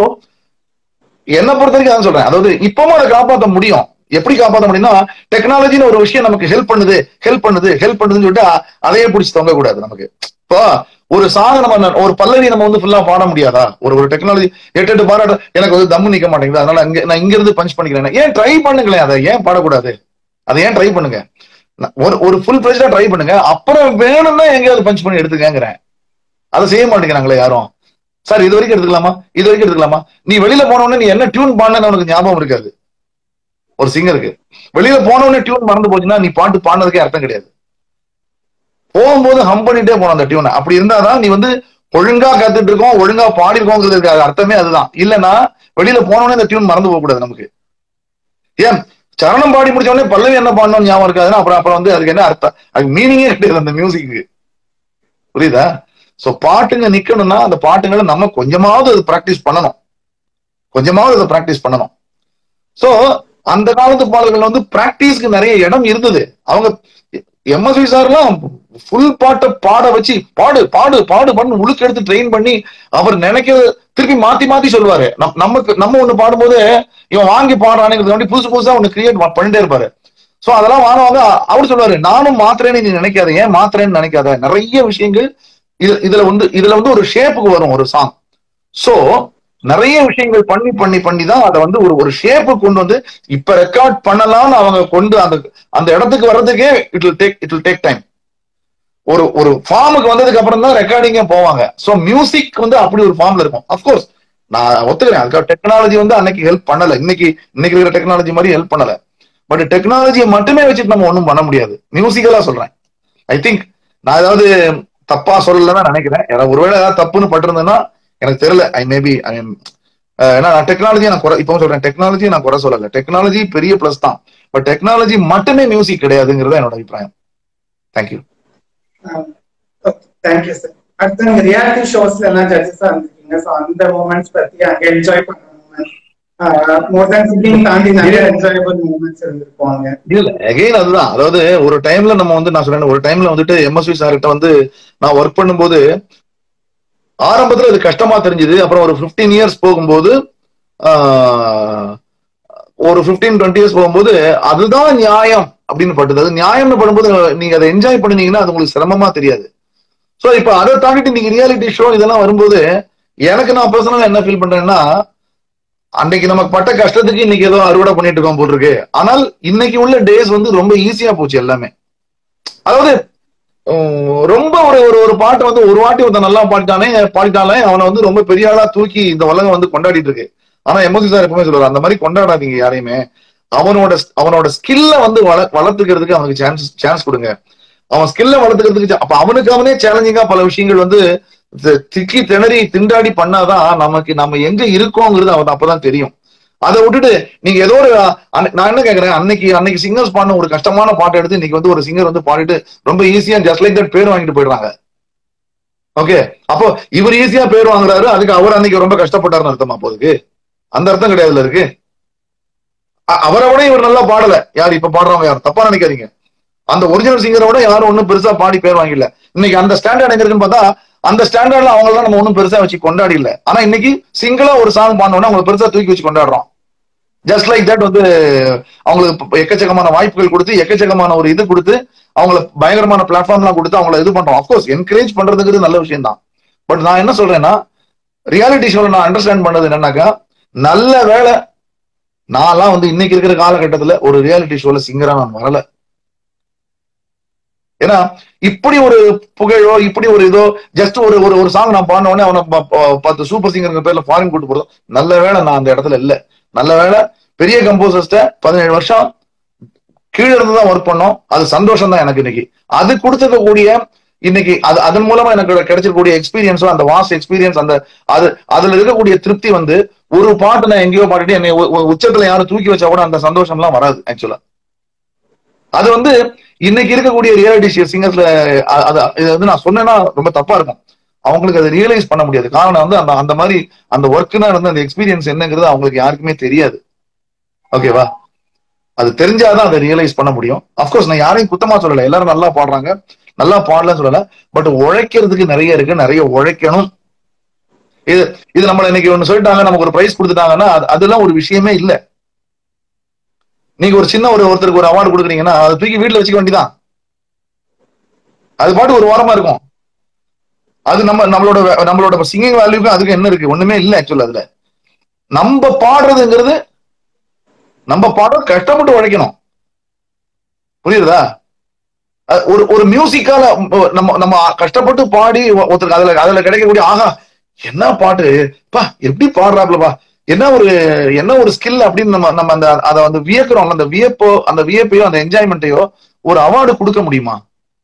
என்ன பொறுத்த வரைக்கும் அதான் சொல்றேன் அதாவது இப்பவும் அதை காப்பாற்ற முடியும் எப்படி காப்பாற்ற முடியும்னா டெக்னாலஜின்னு ஒரு விஷயம் நமக்கு ஹெல்ப் பண்ணுது ஹெல்ப் பண்ணுது ஹெல்ப் பண்ணுதுன்னு சொல்லிட்டு அ- அதையே பிடிச்சி தொங்க கூடாது நமக்கு இப்போ ஒரு சாங் நம்ம ந- ஒரு பல்லவி நம்ம வந்து ஃபுல்லா பாட முடியாதா ஒரு ஒரு டெக்னாலஜி எட்டு எட்டு பாராட்ட எனக்கு வந்து தம்மு நிக்க மாட்டேங்குது அதனால இங்க நான் இங்க இருந்து பஞ்ச் பண்ணிக்கிறேன் ஏன் ட்ரை பண்ணுங்களேன் அதை ஏன் பாடக்கூடாது அதை ஏன் ட்ரை பண்ணுங்க நான் ஒரு ஒரு ஃபுல் ஃபிளஜா ட்ரை பண்ணுங்க அப்புறம் வேணும்னா எங்கேயாவது பஞ்ச் பண்ணி எடுத்துக்கங்கிறேன் அதை செய்ய மாட்டேங்கிறாங்களே யாரும் சார் இது வரைக்கும் எடுத்துக்கலாமா இது வரைக்கும் எடுத்துக்கலாமா நீ வெளியில போன உடனே நீ என்ன டியூன் பாடினு உனக்கு ஞாபகம் இருக்காது ஒரு சிங்கருக்கு வெளியில போன உடனே டியூன் மறந்து போச்சுன்னா நீ பாட்டு பாடினதுக்கே அர்த்தம் கிடையாது போகும்போது ஹம் பண்ணிட்டே போனோம் அந்த டியூனை அப்படி இருந்தாதான் நீ வந்து ஒழுங்கா கத்துட்டு இருக்கோம் ஒழுங்கா பாடிருக்கோங்கிறதுக்கு அர்த்தமே அதுதான் இல்லைன்னா வெளியில போன உடனே இந்த டியூன் மறந்து போக கூடாது நமக்கு ஏன் சரணம் பாடி முடிச்ச உடனே பல்லவி என்ன பாடணும்னு ஞாபகம் இருக்காதுன்னா அப்புறம் அப்புறம் வந்து அதுக்கு என்ன அர்த்தம் அதுக்கு மீனிங்கே கிடையாது அந்த மியூசிக்கு புரியுதா சோ பாட்டுங்க நிக்கணும்னா அந்த பாட்டுங்களை நம்ம கொஞ்சமாவது அது பிராக்டிஸ் பண்ணணும் கொஞ்சமாவது அதை பிராக்டிஸ் பண்ணணும் சோ அந்த காலத்து பாடல்கள் வந்து பிராக்டிஸ்க்கு நிறைய இடம் இருந்தது அவங்க எம்எஸ்வி சார்லாம் ஃபுல் பாட்டை பாட வச்சு பாடு பாடு பாடு பண்ணு உழுக்கு எடுத்து ட்ரெயின் பண்ணி அவர் நினைக்கிறது திருப்பி மாத்தி மாத்தி சொல்லுவாரு நம்- நமக்கு நம்ம ஒண்ணு பாடும்போது இவன் வாங்கி பாடுறானுங்கிறது வேண்டி புதுசு புதுசா ஒண்ணு கிரியேட் பண்ணிட்டே இருப்பாரு சோ அதெல்லாம் வாங்குவாங்க அவர் சொல்லுவாரு நானும் மாத்திரேன்னு நீ நினைக்காத ஏன் மாத்திரேன்னு நினைக்காத நிறைய விஷயங்கள் இது இதுல வந்து இதுல வந்து ஒரு ஷேப்புக்கு வரும் ஒரு சாங் சோ நிறைய விஷயங்கள் பண்ணி பண்ணி பண்ணி தான் அதை வந்து ஒரு ஒரு ஷேப்பு கொண்டு வந்து இப்ப ரெக்கார்ட் பண்ணலாம்னு அவங்க கொண்டு அந்த அந்த இடத்துக்கு வர்றதுக்கே it will take it will take time ஒரு ஒரு ஃபார்முக்கு வந்ததுக்கு அப்புறம் தான் ரெக்கார்டிங்கே போவாங்க சோ மியூசிக் வந்து அப்படி ஒரு ஃபார்ம்ல இருக்கும் அப்கோர்ஸ் நான் ஒத்துக்கிறேன் அதுக்காக டெக்னாலஜி வந்து அன்னைக்கு ஹெல்ப் பண்ணல இன்னைக்கு இன்னைக்கு இருக்கிற டெக்னாலஜி மாதிரி ஹெல்ப் பண்ணல பட் டெக்னாலஜியை மட்டுமே வச்சுட்டு நம்ம ஒண்ணும் பண்ண முடியாது மியூசிக்கலா சொல்றேன் ஐ திங்க் நான் ஏதாவது தப்பா சொல்லலன்னு நினைக்கிறேன் எனக்கு ஒருவேளை ஏதாவது தப்புன்னு பட்டிருந்தேன்னா எனக்கு தெரியல ஐ மேபி ஐ எம் ஏன்னா நான் டெக்னாலஜியை நான் குறை இப்போ சொல்றேன் டெக்னாலஜியை நான் குறை சொல்லல டெக்னாலஜி பெரிய பிளஸ் தான் பட் டெக்னாலஜி மட்டுமே மியூசிக் கிடையாதுங்கிறது என்னோட அபிப்பிராயம் தேங்க்யூ தேங்க்யூ சார் அடுத்து நீங்க ரியாலிட்டி ஷோஸ்ல எல்லாம் ஜட்ஜஸா இருந்திருக்கீங்க ஸோ அந்த மூமெண்ட்ஸ் பத்தி அங்க என்ஜாய் பண்ண மூமெண்ட்ஸ் மோர் தேன் சிங்கிங் தாண்டி நிறைய என்ஜாயபிள் மூமெண்ட்ஸ் இருந்திருப்பாங்க இல்ல அகைன் அதுதான் அதாவது ஒரு டைம்ல நம்ம வந்து நான் சொல்றேன் ஒரு டைம்ல வந்துட்டு எம்எஸ்வி சார்கிட்ட வந்து நான் ஒர்க் பண்ணும்போது ஆரம்பத்துல அது கஷ்டமா தெரிஞ்சது அப்புறம் ஒரு 15 இயர்ஸ் போகும்போது ஆஹ், ஒரு 15 டுவெண்ட்டி இயர்ஸ் போகும்போது அதுதான் நியாயம் அப்படின்னு பட்டது அது நியாயம்னு படும்போது நீங்க அதை என்ஜாய் பண்ணுனீங்கன்னா அது உங்களுக்கு சிரமமா தெரியாது சோ இப்ப அதை தாண்டிட்டு நீங்க ரியாலிட்டி ஷோ இதெல்லாம் வரும்போது எனக்கு நான் பர்சனலா என்ன ஃபீல் பண்றேன்னா அன்னைக்கு நமக்கு பட்ட கஷ்டத்துக்கு இன்னைக்கு ஏதோ அறுவடை பண்ணிட்டு இருக்கோம் போல் இருக்கு ஆனால் இன்னைக்கு உள்ள டேஸ் வந்து ரொம்ப ஈஸியா போச்சு எல்லாமே அதாவது உம், ரொம்ப ஒரு ஒரு ஒரு பாட்டு வந்து ஒரு வாட்டி ஒருத்தன் நல்லா பாடிட்டானே பாடிட்டாலே அவனை வந்து ரொம்ப பெரிய ஆளா தூக்கி இந்த உலகம் வந்து கொண்டாடிட்டு இருக்கு ஆனா எம்எஸ்சி சார் எப்பவுமே சொல்லுவாரு அந்த மாதிரி கொண்டாடாதீங்க யாரையுமே அவனோட அவனோட ஸ்கில்ல வந்து வள வளர்த்துக்கிறதுக்கு அவனுக்கு சான்ஸ் சான்ஸ் கொடுங்க அவன் ஸ்கில்ல வளர்த்துக்கிறதுக்கு அப்ப அவனுக்கு அவனே சேலஞ்சிங்கா பல விஷயங்கள் வந்து தி- திக்கி திணறி திண்டாடி பண்ணாதான் நமக்கு நம்ம எங்க இருக்கோங்கிறது அவன் அப்பதான் தெரியும் அதை விட்டுட்டு நீங்க ஏதோ ஒரு அன்னை- நான் என்ன கேக்குறேன் அன்னைக்கு அன்னைக்கு சிங்கர்ஸ் பாடின ஒரு கஷ்டமான பாட்டை எடுத்து இன்னைக்கு வந்து ஒரு சிங்கர் வந்து பாடிட்டு ரொம்ப ஈஸியா ஜஸ்ட் லைக் தட் பேர் வாங்கிட்டு போயிடுறாங்க ஓகே அப்போ இவர் ஈஸியா பேர் வாங்குறாரு அதுக்கு அவர் அன்னைக்கு ரொம்ப கஷ்டப்பட்டாருன்னு அர்த்தமா போதுக்கு அந்த அர்த்தம் கிடையாதுல இருக்கு அ- அவரை விட இவர் நல்லா பாடல யார் இப்ப பாடுறவங்க யார் தப்பா நினைக்காதீங்க அந்த ஒரிஜினல் சிங்கரை விட யாரும் ஒண்ணும் பெருசா பாடி பேர் வாங்கிடல இன்னைக்கு அந்த ஸ்டாண்டர்ட் எங்க இருக்குன்னு பார்த்தா அந்த ஸ்டாண்டர்ட்ல அவங்கள நம்ம ஒண்ணும் பெருசா வச்சு கொண்டாடி இல்ல ஆனா இன்னைக்கு சிங்கிளா ஒரு சாங் பாடணும்னா அவங்களை பெருசா தூக்கி வச்சு கொண்டாடுறோம் ஜஸ்ட் லைக் தட் வந்து அவங்களுக்கு இப்ப எக்கச்சக்கமான வாய்ப்புகள் கொடுத்து எக்கச்சக்கமான ஒரு இது கொடுத்து அவங்கள பயங்கரமான பிளாட்ஃபார்ம்லாம் கொடுத்து அவங்கள இது பண்றோம் அப்கோர்ஸ் என்கரேஜ் பண்றதுங்கிறது நல்ல விஷயம் தான் பட் நான் என்ன சொல்றேன்னா ரியாலிட்டி ஷோல நான் அண்டர்ஸ்டாண்ட் பண்ணது என்னன்னாக்கா நல்ல வேலை நான்லாம் வந்து இன்னைக்கு இருக்கிற காலகட்டத்துல ஒரு ரியாலிட்டி ஷோல சிங்கரா நான் வரல ஏன்னா இப்படி ஒரு புகழோ இப்படி ஒரு இதோ ஜஸ்ட் ஒரு ஒரு ஒரு சாங் நான் பாடின உடனே அவனை ப- ப- பத்து சூப்பர் சிங்கர் பேர்ல ஃபாரின் கூட்டு போறோம் நல்ல வேளை நான் அந்த இடத்துல இல்ல நல்ல வேளை பெரிய கம்போசர்ஸ்ட பதினேழு வருஷம் கீழ இருந்து தான் ஒர்க் பண்ணோம் அது சந்தோஷம் தான் எனக்கு இன்னைக்கு அது கொடுத்துக்கக்கூடிய இன்னைக்கு அது அதன் மூலமா எனக்கு கிடைச்சிருக்கக்கூடிய எக்ஸ்பீரியன்ஸோ அந்த வாஸ்ட் எக்ஸ்பீரியன்ஸ் அந்த அது அதுல இருக்கக்கூடிய திருப்தி வந்து ஒரு பாட்டு நான் எங்கேயோ பாடிட்டு என்னை உ- உ- உச்சத்துல யாரும் தூக்கி வச்சா கூட அந்த சந்தோஷம் எல்லாம் வராது ஆக்சுவலா அது வந்து இன்னைக்கு இருக்கக்கூடிய ரியாலிட்டி சிங்கர்ஸ்ல அது இது வந்து நான் சொன்னேன்னா ரொம்ப தப்பா இருக்கும் அவங்களுக்கு அதை ரியலைஸ் பண்ண முடியாது காரணம் வந்து அந்த அந்த மாதிரி அந்த ஒர்க்குனா வந்து அந்த எக்ஸ்பீரியன்ஸ் என்னங்கிறது அவங்களுக்கு யாருக்குமே தெரியாது ஓகேவா அது தெரிஞ்சாதான் அதை ரியலைஸ் பண்ண முடியும் அப்கோர்ஸ் நான் யாரையும் குத்தமா சொல்லல எல்லாரும் நல்லா பாடுறாங்க நல்லா பாடலன்னு சொல்லல பட் உழைக்கிறதுக்கு நிறைய இருக்கு நிறைய உழைக்கணும் இது இது நம்மள இன்னைக்கு ஒண்ணு சொல்லிட்டாங்க நமக்கு ஒரு பிரைஸ் கொடுத்துட்டாங்கன்னா அது- அதெல்லாம் ஒரு விஷயமே இல்ல நீங்க ஒரு சின்ன ஒரு ஒருத்தருக்கு ஒரு அவார்டு கொடுக்குறீங்கன்னா அதை தூக்கி வீட்டுல வச்சுக்க வேண்டியதான் அது பாட்டு ஒரு வாரமா இருக்கும் அது நம்ம நம்மளோட வே- நம்மளோட சிங்கிங் வேல்யூக்கும் அதுக்கு என்ன இருக்கு ஒண்ணுமே இல்ல ஆக்சுவலா அதுல நம்ம பாடுறதுங்கிறது நம்ம பாடுறது கஷ்டப்பட்டு உழைக்கணும் புரியுதா அது ஒரு ஒரு மியூசிக்கால நம்ம நம்ம கஷ்டப்பட்டு பாடி ஒ- ஒருத்தருக்கு அதுல அதுல கிடைக்கக்கூடிய ஆகா என்ன பாட்டு பா எப்படி பாடுறாப்லப்பா என்ன ஒரு என்ன ஒரு ஸ்கில் அப்படின்னு நம்ம நம்ம அந்த அதை வந்து வியக்கிறோம் அந்த வியப்போ அந்த வியப்பையோ அந்த என்ஜாய்மெண்ட்டையோ ஒரு அவார்டு கொடுக்க முடியுமா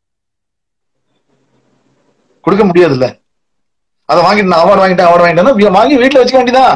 கொடுக்க முடியாதுல்ல அதை வாங்கிட்டு நான் அவார்டு வாங்கிட்டேன் அவார்டு வாங்கிட்டேன்னா வாங்கி வீட்டுல வச்சுக்க வேண்டியதான்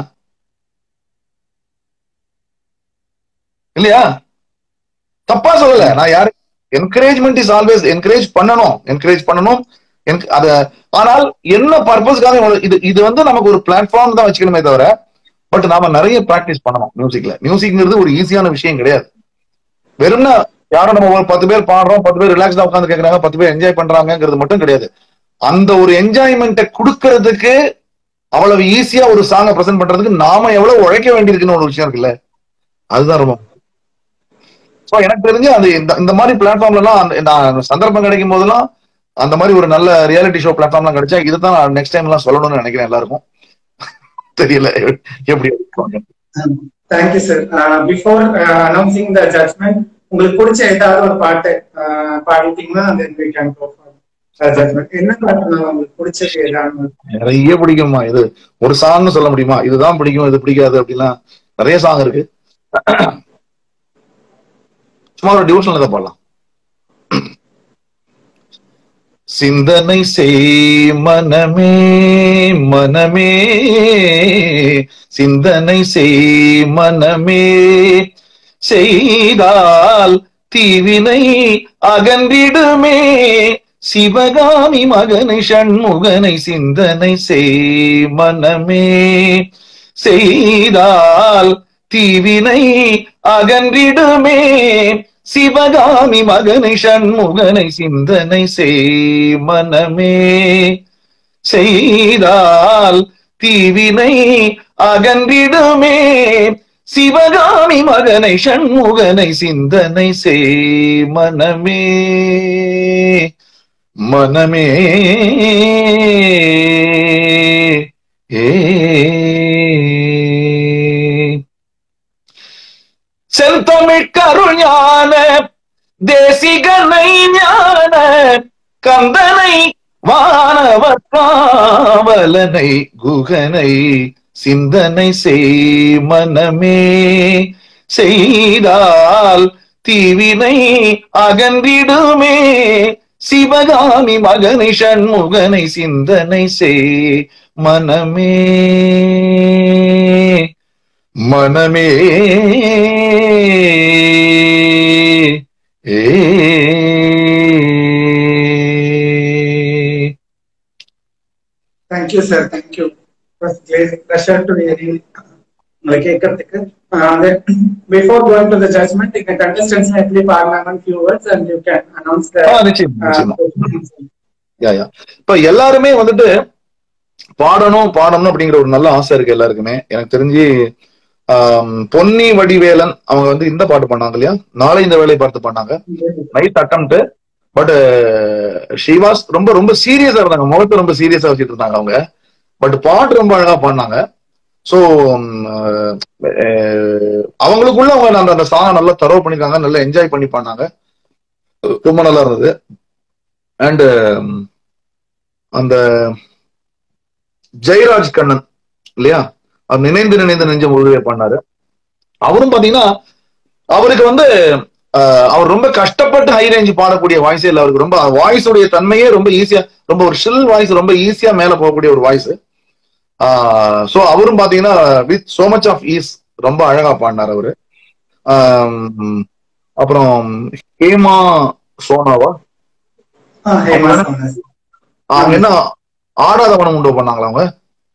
இல்லையா தப்பா சொல்லல நான் யாரு என்கரேஜ்மெண்ட் இஸ் ஆல்வேஸ் என்கரேஜ் பண்ணணும் என்கரேஜ் பண்ணணும் எனக்கு அத ஆனால் என்ன பர்பஸ்க்காக இவ்வளவு- இது இது வந்து நமக்கு ஒரு பிளாட்ஃபார்ம் தான் வச்சுக்கணுமே தவிர பட் நாம நிறைய பிராக்டிஸ் பண்ணணும் மியூசிக்ல மியூசிக்ங்கிறது ஒரு ஈஸியான விஷயம் கிடையாது வெறும்னா யாரும் நம்ம ஒரு பத்து பேர் பாடுறோம் பத்து பேர் ரிலாக்ஸ்டா உட்காந்து கேக்குறாங்க பத்து பேர் என்ஜாய் பண்றாங்கிறது மட்டும் கிடையாது அந்த ஒரு என்ஜாய்மெண்ட்டை கொடுக்கறதுக்கு அவ்வளவு ஈஸியா ஒரு சாங்கை பிரசன்ட் பண்றதுக்கு நாம எவ்வளவு உழைக்க வேண்டியிருக்குன்னு ஒரு விஷயம் இருக்குல்ல அதுதான் ரொம்ப சோ எனக்கு தெரிஞ்சு அந்த இந்த இந்த மாதிரி பிளாட்ஃபார்ம்ல எல்லாம் அந்த- நான் சந்தர்ப்பம் கிடைக்கும் போதெல்லாம் அந்த மாதிரி ஒரு நல்ல ரியாலிட்டி ஷோ பிளாட்ஃபார்ம்லாம் கிடைச்சா இதுதான் நான் நெக்ஸ்ட் டைம் எல்லாம் சொல்லணும்னு நினைக்கிறேன் எல்லாருக்கும் தெரியல எப்படி இருக்கும். Thank you sir before announcing the judgement உங்களுக்கு பிடிச்ச ஏதாவது ஒரு பாட்டு uh, பாடிட்டீங்கன்னா அந்த கேன் ஜட்மெண்ட் என்ன பாட்டு நான் உங்களுக்கு பிடிச்சது ஏதாவது நிறைய பிடிக்குமா இது ஒரு சாங்னு சொல்ல முடியுமா இதுதான் பிடிக்கும் இது பிடிக்காது அப்படிலாம் நிறைய சாங் இருக்கு சும்மா ஒரு டிவோஷனல் இதை பாடலாம் சிந்தனை செய் மனமே மனமே சிந்தனை செய் மனமே செய்தால் தீவினை அகன்றிடுமே சிவகாமி மகனை ஷண்முகனை சிந்தனை செய் மனமே செய்தால் தீவினை அகன்றிடுமே சிவகாமி மகனை ஷண்முகனை சிந்தனை செய் மனமே செய்தால் தீவினை அகன்றிடுமே சிவகாமி மகனை ஷண்முகனை சிந்தனை செய் மனமே மனமே ஏ செந்தமிழ் கருள் ஞான தேசிகனை ஞான கந்தனை வானவர் காவலனை குகனை சிந்தனை செய் மனமே செய்தால் தீவினை அகன்றிடுமே சிவகாமி மகனை சண்முகனை சிந்தனை செய் மனமே மனமே ஏ thank you sir thank you pleasure to hearing உங்களை கேட்கறதுக்கு before going to the judgement இங்க கண்டஸ்டன்ஸ் எப்படி பாருனாங்கன்னு few words and you can announce the ah, நிச்சயமா நிச்சயமா யா யா இப்ப எல்லாருமே வந்துட்டு பாடணும் பாடணும் அப்படிங்கிற ஒரு நல்ல ஆசை இருக்கு எல்லாருக்குமே எனக்கு தெரிஞ்சு ஆம், பொன்னி வடிவேலன் அவங்க வந்து இந்த பாட்டு பண்ணாங்க இல்லையா நாளை இந்த வேலையை பார்த்து பண்ணாங்க நைட் அட்டம்ப்ட் பட் ஷிவாஸ் ரொம்ப ரொம்ப சீரியஸா இருந்தாங்க முகத்தை ரொம்ப சீரியஸா வச்சுட்டு இருந்தாங்க அவங்க பட் பாட்டு ரொம்ப அழகா பாடினாங்க ஸோ அவங்களுக்குள்ள அவங்க அந்த அந்த சாங் நல்லா தரவு பண்ணிருக்காங்க நல்லா என்ஜாய் பண்ணி பண்ணாங்க ரொம்ப நல்லா இருந்தது அண்ட் அந்த ஜெயராஜ் கண்ணன் இல்லையா அவர் நினைந்து நினைந்து நெஞ்சம் உருவே பண்ணாரு அவரும் பாத்தீங்கன்னா அவருக்கு வந்து ஆஹ், அவர் ரொம்ப கஷ்டப்பட்டு ஹை ரேஞ்ச் பாடக்கூடிய வாய்ஸே இல்லை அவருக்கு ரொம்ப வாய்ஸ் உடைய தன்மையே ரொம்ப ஈஸியா ரொம்ப ஒரு ஷில் வாய்ஸ் ரொம்ப ஈஸியா மேல போகக்கூடிய ஒரு வாய்ஸ் சோ அவரும் பாத்தீங்கன்னா with so much of ease ரொம்ப அழகா பாடினார் அவரு ஆம், அப்புறம் ஹேமா சோனாவா ஹேமா சொன்னது அவங்க என்ன ஆடாத மனம் உண்டு பண்ணாங்களா அவங்க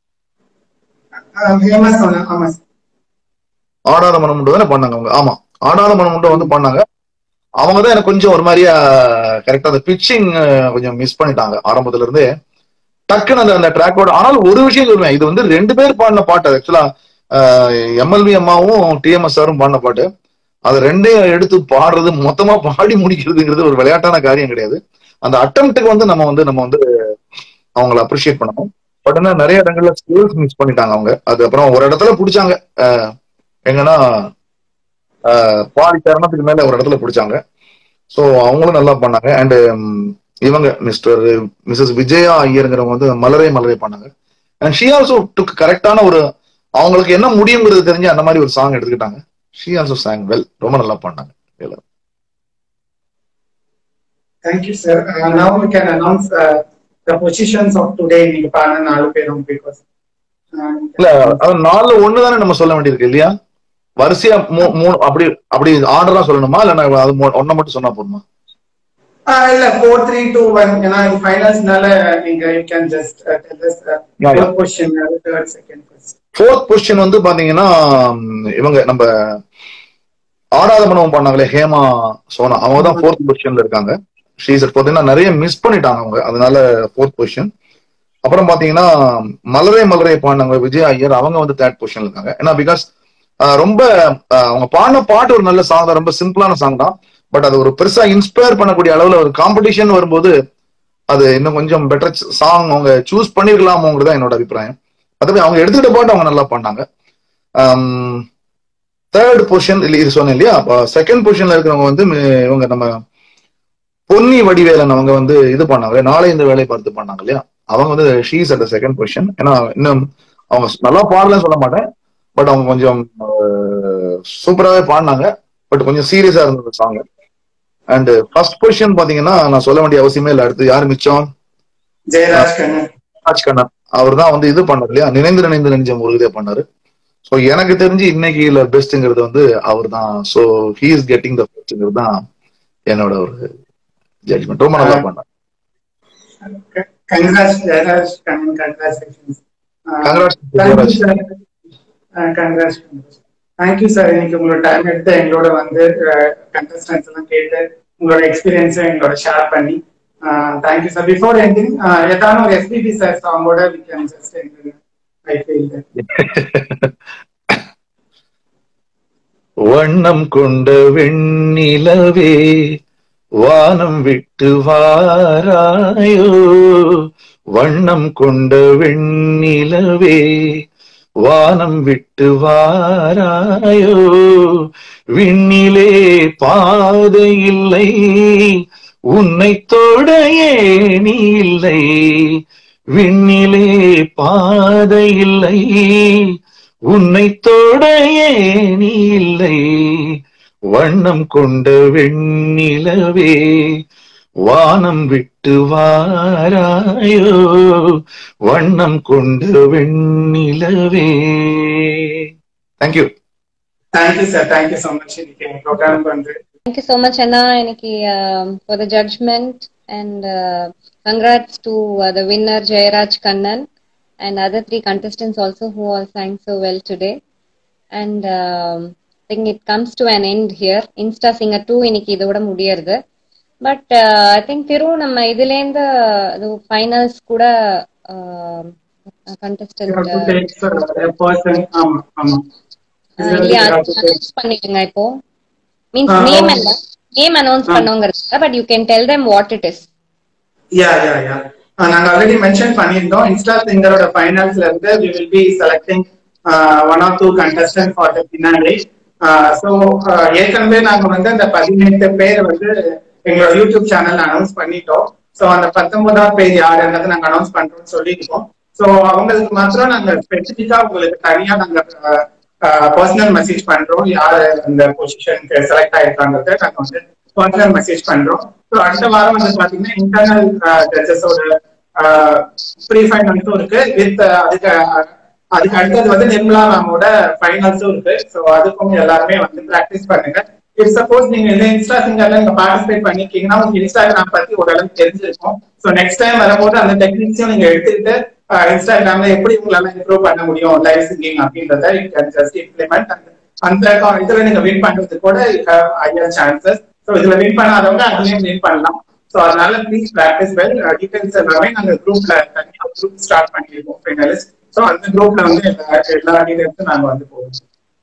ஹேமா சொன்ன ஆமா sir. ஆடாத மனம் உண்டு தானே பண்ணாங்க அவங்க ஆமா ஆடாத மனம் உண்டு வந்து பண்ணாங்க அவங்க தான் எனக்கு கொஞ்சம் ஒரு மாதிரியா கரெக்டா அந்த பிச்சிங் கொஞ்சம் மிஸ் பண்ணிட்டாங்க ஆரம்பத்துல இருந்தே டக்குன்னு அந்த அந்த ட்ராக்கோட ஆனால் ஒரு விஷயம் சொல்லுவேன் இது வந்து ரெண்டு பேர் பாடின பாட்டு ஆக்சுவலா எம்எல்வி அம்மாவும் டிஎம்எஸ் சாரும் பாடின பாட்டு அது ரெண்டையும் எடுத்து பாடுறது மொத்தமா பாடி முடிக்கிறதுங்கிறது ஒரு விளையாட்டான காரியம் கிடையாது அந்த அட்டம்ப்ட்டுக்கு வந்து நம்ம வந்து நம்ம வந்து அவங்கள அப்ரிஷியேட் பண்ணணும் பட் என்ன நிறைய இடங்கள்ல ஸ்கில்ஸ் மிஸ் பண்ணிட்டாங்க அவங்க அது அப்புறம் ஒரு இடத்துல பிடிச்சாங்க அஹ், எங்கன்னா அஹ், பாதி தருணத்துக்கு மேல ஒரு இடத்துல பிடிச்சாங்க சோ அவங்களும் நல்லா பண்ணாங்க அண்ட் இவங்க மிஸ்டர் மிஸ்ஸஸ் விஜயா ஐயருங்கிறவங்க வந்து மலரே மலரே பண்ணாங்க அண்ட் ஷி ஆல்சோ டுக் கரெக்டான ஒரு அவங்களுக்கு என்ன முடியுங்கிறது தெரிஞ்சு அந்த மாதிரி ஒரு சாங் எடுத்துக்கிட்டாங்க ஷி ஆல்சோ சாங் வெல் ரொம்ப நல்லா பண்ணாங்க எல்லாரும். Thank you, sir. Uh, now we can announce uh, the positions of today நீங்க பாருங்க நாலு பேரும் because uh, இல்ல அது நாலுல ஒண்ணு தானே நம்ம சொல்ல வேண்டியிருக்கு இல்லையா வரிசையா மூ- மூணு அப்படி அப்படி ஆர்டரா சொல்லணுமா இல்ல நான் அது மூ- ஒண்ணை மட்டும் சொன்னா போதுமா ஆ, இல்ல ஃபோர் த்ரீ டூ ஒன் ஏன்னா இது ஃபைனல்ஸ்னால நீங்க you can just tell us Yeah, yeah. Question third second first fourth position வந்து பாத்தீங்கன்னா ம், இவங்க நம்ம ஆடாத மனமும் பண்ணாங்களே ஹேமா சோனா அவங்க தான் ஃபோர்த் பொசிஷன்ல இருக்காங்க ஷீசர் பாத்தீங்கன்னா நிறைய மிஸ் பண்ணிட்டாங்க அவங்க அதனால ஃபோர்த் பொசிஷன் அப்புறம் பாத்தீங்கன்னா மலரே மலரே பாடினாங்க விஜய் ஐயர் அவங்க வந்து தேர்ட் பொசிஷன்ல இருக்காங்க ஏன்னா பிகாஸ் ரொம்ப ஆஹ், அவங்க பாடின பாட்டு ஒரு நல்ல சாங் தான் ரொம்ப சிம்பிளான சாங் தான் பட் அது ஒரு பெருசா இன்ஸ்பயர் பண்ணக்கூடிய அளவுல ஒரு காம்படிஷன் வரும்போது அது இன்னும் கொஞ்சம் பெட்டர் சாங் அவங்க சூஸ் பண்ணிருக்கலாமோங்கிறது தான் என்னோட அபிப்பிராயம் அதுவே அவங்க எடுத்துக்கிட்ட பாட்டு அவங்க நல்லா பண்ணாங்க தேர்ட் பொசிஷன் இது சொன்னேன் இல்லையா செகண்ட் பொசிஷன்ல இருக்கிறவங்க வந்து ம- இவங்க நம்ம பொன்னி வடிவேலன் அவங்க வந்து இது பண்ணாங்க நாளை இந்த வேலையை பார்த்து பண்ணாங்க இல்லையா அவங்க வந்து ஷீஸ் அட் செகண்ட் பொசிஷன் ஏன்னா இன்னும் அவங்க நல்லா பாடலன்னு சொல்ல மாட்டேன் பட் அவங்க கொஞ்சம் சூப்பராகவே பாடினாங்க பட் கொஞ்சம் சீரியஸா இருந்தது சாங் அண்ட் ஃபர்ஸ்ட் பொசிஷன் பாத்தீங்கன்னா நான் சொல்ல வேண்டிய அவசியமே இல்லை அடுத்து யார் மிச்சம் ஜெயராஜ் கண்ணன் ராஜ் கண்ணன் அவர் தான் வந்து இது பண்ணார் இல்லையா நினைந்து நினைந்து நெஞ்சம் உறுதியா பண்ணாரு சோ எனக்கு தெரிஞ்சு இன்னைக்கு இல்ல பெஸ்ட்ங்கிறது வந்து அவர் தான் so he is getting the பெஸ்ட்ங்கிறது தான் என்னோட ஒரு ஜட்மெண்ட் ரொம்ப நல்லா பண்ணார் congrats Jayaraj Kannan congratulations Congrats, thank you Jayaraj. Sir congrats thank you sir இன்னைக்கு உங்களோட டைம் எடுத்து எங்களோட வந்து கண்டஸ்டன்ஸ் எல்லாம் கேட்டு உங்களோட எக்ஸ்பீரியன்ஸை எங்களோட ஷேர் பண்ணி தேங்க்யூ சார் பிஃபோர் எண்டிங் ஏதாவது ஒரு எஸ்பிபி சார் சாங்கோட we can just I feel வண்ணம் கொண்ட வெண்ணிலவே வானம் விட்டு வாராயோ வண்ணம் கொண்ட வெண்ணிலவே வானம் விட்டு வாராயோ விண்ணிலே பாதை இல்லை உன்னை தொட ஏணி இல்லை விண்ணிலே பாதை இல்லை உன்னை தொட ஏணி இல்லை வண்ணம் கொண்ட வெண்ணிலவே வானம் விட்டு வாராயோ வண்ணம் கொண்ட வெண்ணிலவே thank you thank you sir thank you so much இன்னைக்கு ப்ரோக்ராம் வந்து Thank you so much, Anna, Aniki, um, for the judgment and uh, congrats to uh, the winner Jayaraj Kannan and other three contestants also who all sang so well today. And um, I think it comes to an end here. Insta Singer 2 இன்னைக்கு இதோட முடியறது but I think திரு நம்ம இதுலேருந்து அது finals கூட contestant person ஆமா ஆமா இல்லையா அனௌன்ஸ் பண்ணிடுங்க இப்போ மீன்ஸ் Ah, நேம் okay. இல்ல நேம் அனௌன்ஸ் Ah. பண்ணுங்கிறது but you can tell them what it is yeah yeah yeah நாங்க ஆல்ரெடி மென்ஷன் பண்ணியிருந்தோம் இன்ஸ்டா சிங்கரோட ஃபைனல்ஸ்ல இருந்து we will be selecting one or two contestant for the பின்னாடி so ஏற்கனவே நாங்க வந்து அந்த பதினெட்டு பேர் வந்து எங்களோட யூடியூப் சேனல்ல அனௌன்ஸ் பண்ணிட்டோம் ஸோ அந்த பத்தொன்பதாம் பேர் யாருன்றதை நாங்க அனௌன்ஸ் பண்றோம்னு சொல்லியிருக்கோம் ஸோ அவங்களுக்கு மாத்திரம் நாங்க ஸ்பெசிஃபிக்கா உங்களுக்கு தனியா நாங்க பர்சனல் மெசேஜ் பண்றோம் யாரு அந்த பொசிஷனுக்கு செலக்ட் ஆயிருக்காங்கிறத நாங்க வந்து பர்சனல் மெசேஜ் பண்றோம் ஸோ அடுத்த வாரம் வந்து பாத்தீங்கன்னா இன்டர்னல் ஜட்ஜஸோட ப்ரீ ஃபைனல்ஸும் இருக்கு வித் அதுக்கு அஹ், அதுக்கு அடுத்தது வந்து நிர்மலா மேமோட ஃபைனல்ஸும் இருக்கு ஸோ அதுக்கும் எல்லாருமே வந்து ப்ராக்டிஸ் பண்ணுங்க இஃப் சப்போஸ் நீங்க இந்த இன்ஸ்டா சிங்கர்ல நீங்க பார்ட்டிசிபேட் பண்ணிருக்கீங்கன்னா உங்களுக்கு இன்ஸ்டாகிராம் பத்தி ஓரளவுக்கு தெரிஞ்சிருக்கும் ஸோ நெக்ஸ்ட் டைம் வரும்போது அந்த டெக்னிக்ஸையும் நீங்க எடுத்துக்கிட்டு இன்ஸ்டாகிராம்ல எப்படி உங்களால இம்ப்ரூவ் பண்ண முடியும் லைவ் சிங்கிங் அப்படின்றத ஜஸ்ட் இம்ப்ளிமெண்ட் அந்த co- இதுல நீங்க வின் பண்றது கூட ஹையர் சான்சஸ் ஸோ இதுல வின் பண்ணாதவங்க அதுலயும் வின் பண்ணலாம் ஸோ அதனால ப்ளீஸ் ப்ராக்டிஸ் வெல் டீடைல்ஸ் எல்லாமே நாங்க குரூப்ல தனியாக குரூப் ஸ்டார்ட் பண்ணிருக்கோம் ஃபைனலிஸ்ட் ஸோ அந்த குரூப்ல வந்து எல்லா எல்லா டீடைல்ஸும் நாங்க வந்து போவோம்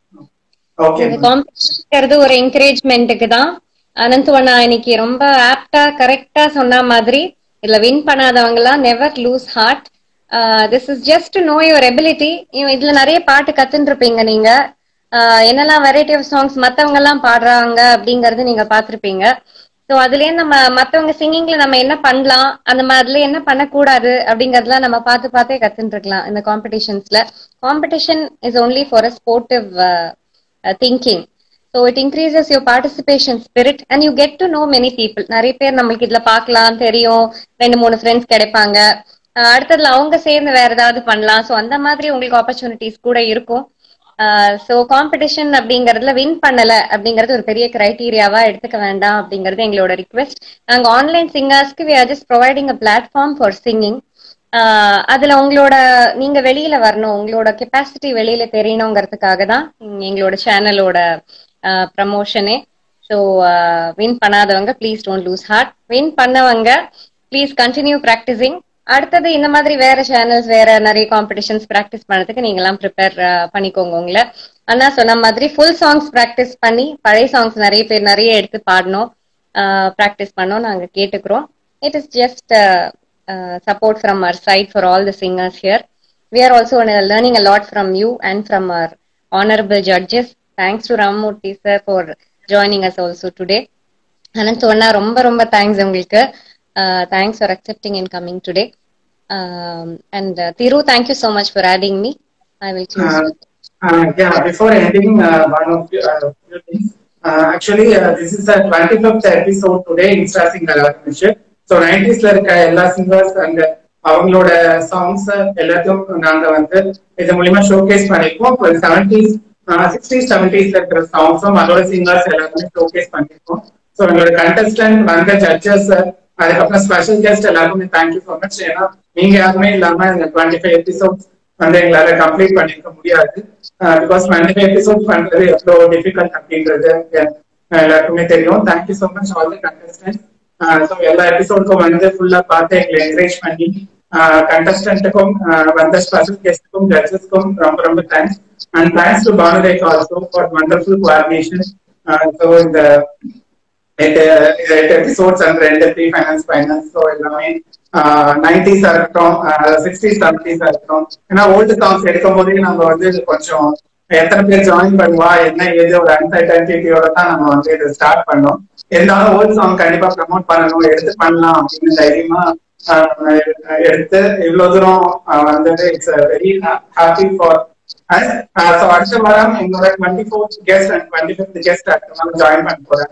ஓகே இந்த காம்படிஷன்ங்கிறது ஒரு என்கரேஜ்மெண்ட்டுக்கு தான் அனந்தவண்ணா இன்னைக்கு ரொம்ப ஆப்டா கரெக்டா சொன்ன மாதிரி இதுல வின் பண்ணாதவங்க எல்லாம் never lose heart this is just to know your ability இதுல நிறைய பாட்டு கத்துன்னு இருப்பீங்க நீங்க ஆஹ் என்னெல்லாம் வெரைட்டி ஆஃப் சாங்ஸ் மத்தவங்க எல்லாம் பாடுறாங்க அப்படிங்கறது நீங்க பாத்திருப்பீங்க ஸோ அதுலயே நம்ம மத்தவங்க சிங்கிங்ல நம்ம என்ன பண்ணலாம் அந்த மாதிரில என்ன பண்ணக்கூடாது அப்படிங்கறதுலாம் நம்ம பார்த்து பார்த்தே கத்துட்டு இருக்கலாம் இந்த காம்படிஷன்ஸ்ல competition is only for a sportive thinking so it increases your participation spirit and you get to know many people நிறைய பேர் நம்மளுக்கு இதுல பார்க்கலாம் தெரியும் ரெண்டு மூணு ஃப்ரெண்ட்ஸ் கிடைப்பாங்க அஹ் அடுத்ததுல அவங்க சேர்ந்து வேற ஏதாவது பண்ணலாம் ஸோ அந்த மாதிரி உங்களுக்கு ஆப்பர்ச்சுனிட்டிஸ் கூட இருக்கும் ஸோ காம்படிஷன் அப்படிங்கறதுல வின் பண்ணல அப்படிங்கறது ஒரு பெரிய கிரைட்டீரியாவா எடுத்துக்க வேண்டாம் அப்படிங்கறது எங்களோட ரிக்வெஸ்ட் நாங்க ஆன்லைன் சிங்கர்ஸ்க்கு we are just providing a platform for singing அதுல உங்களோட நீங்க வெளியில வரணும் உங்களோட கெப்பாசிட்டி வெளியில தெரியணுங்கிறதுக்காக தான் எங்களோட சேனலோட ப்ரமோஷனே ஸோ வின் பண்ணாதவங்க please don't lose heart win பண்ணவங்க ப்ளீஸ் கண்டினியூ ப்ராக்டிசிங் அடுத்தது இந்த மாதிரி வேற சேனல்ஸ் வேற நிறைய காம்படிஷன்ஸ் ப்ராக்டிஸ் பண்ணதுக்கு நீங்க எல்லாம் ப்ரிப்பேர் பண்ணிக்கோங்க உங்களை அண்ணா சொன்ன மாதிரி ஃபுல் சாங்ஸ் ப்ராக்டிஸ் பண்ணி பழைய சாங்ஸ் நிறைய பேர் நிறைய எடுத்து பாடணும் ப்ராக்டிஸ் பண்ணோம் நாங்க கேட்டுக்கிறோம் it is just support from our side for all the singers here we are also learning a lot from you and from our honorable judges. Thanks to Ramamurthy sir for joining us also today. Anand சொன்னா ரொம்ப ரொம்ப thanks உங்களுக்கு thanks for accepting and coming today and Thiru thank you so much for adding me I will close Uh, yeah, before ending, uh, one of the uh, few things. Uh, actually, uh, this is the 25th episode today in Star Singer Alarmation. So, 90s ல இருக்க எல்லா singers and அவங்களோட songs எல்லாத்தையும் நாங்க வந்து இது மூலியமா showcase பண்ணிருக்கோம் செவன்டிஸ் சிக்ஸ்டீஸ் செவன்டிஸ்ல இருக்கிற சாங்ஸும் அதோட சிங்கர்ஸ் எல்லாருமே ஷோகேஸ் பண்ணிருக்கோம் ஸோ எங்களோட கண்டஸ்டன்ட் வந்த ஜட்ஜஸ் அதுக்கப்புறம் ஸ்பெஷல் கெஸ்ட் எல்லாருக்குமே தேங்க்யூ ஸோ மச் ஏன்னா நீங்க யாருமே இல்லாம இந்த டுவெண்ட்டி ஃபைவ் எபிசோட்ஸ் வந்து எங்களால கம்ப்ளீட் பண்ணிருக்க முடியாது பிகாஸ் டுவெண்ட்டி ஃபைவ் எபிசோட் பண்றது எவ்வளவு டிஃபிகல்ட் அப்படின்றது அஹ் எல்லாருக்குமே தெரியும் thank you so much all the contestant so எல்லா எபிசோடுக்கும் வந்து ஃபுல்லா பார்த்து எங்களை என்கரேஜ் பண்ணி கண்டஸ்டன்ட்டுக்கும் வந்த ஸ்பெஷல் கெஸ்ட்டுக்கும் ஜட்ஜஸ்க்கும் ரொம்ப ரொம்ப thanks and thanks to Bhanurekha also for wonderful coordination so இந்த எட்டு எட்டு எபிசோட்ஸ் அந்த ரெண்டு ப்ரீ ஃபைனான்ஸ் ஃபைனான்ஸ் ஸோ எல்லாமே நைன்டிஸா இருக்கட்டும் சிக்ஸ்டீஸ் செவன்டிஸா இருக்கட்டும் ஏன்னா ஓல்டு சாங்ஸ் எடுக்கும் போதே நம்ம வந்து இது கொஞ்சம் எத்தனை பேர் ஜாயின் பண்ணுவா என்ன ஏது ஒரு அன்சர்டன்டிட்டியோட தான் நம்ம வந்து இதை ஸ்டார்ட் பண்ணோம் இருந்தாலும் ஓல்டு சாங் கண்டிப்பா ப்ரமோட் பண்ணணும் எடுத்து பண்ணலாம் அப்படின்னு தைரியமா ஆஹ் எடுத்து இவ்வளவு தூரம் ஆஹ் வந்தது it's very happy for so அடுத்த வாரம் எங்களோட twenty fourth guest and twenty fifth guest அடுத்த வாரம் ஜாயின் பண்ண போறாங்க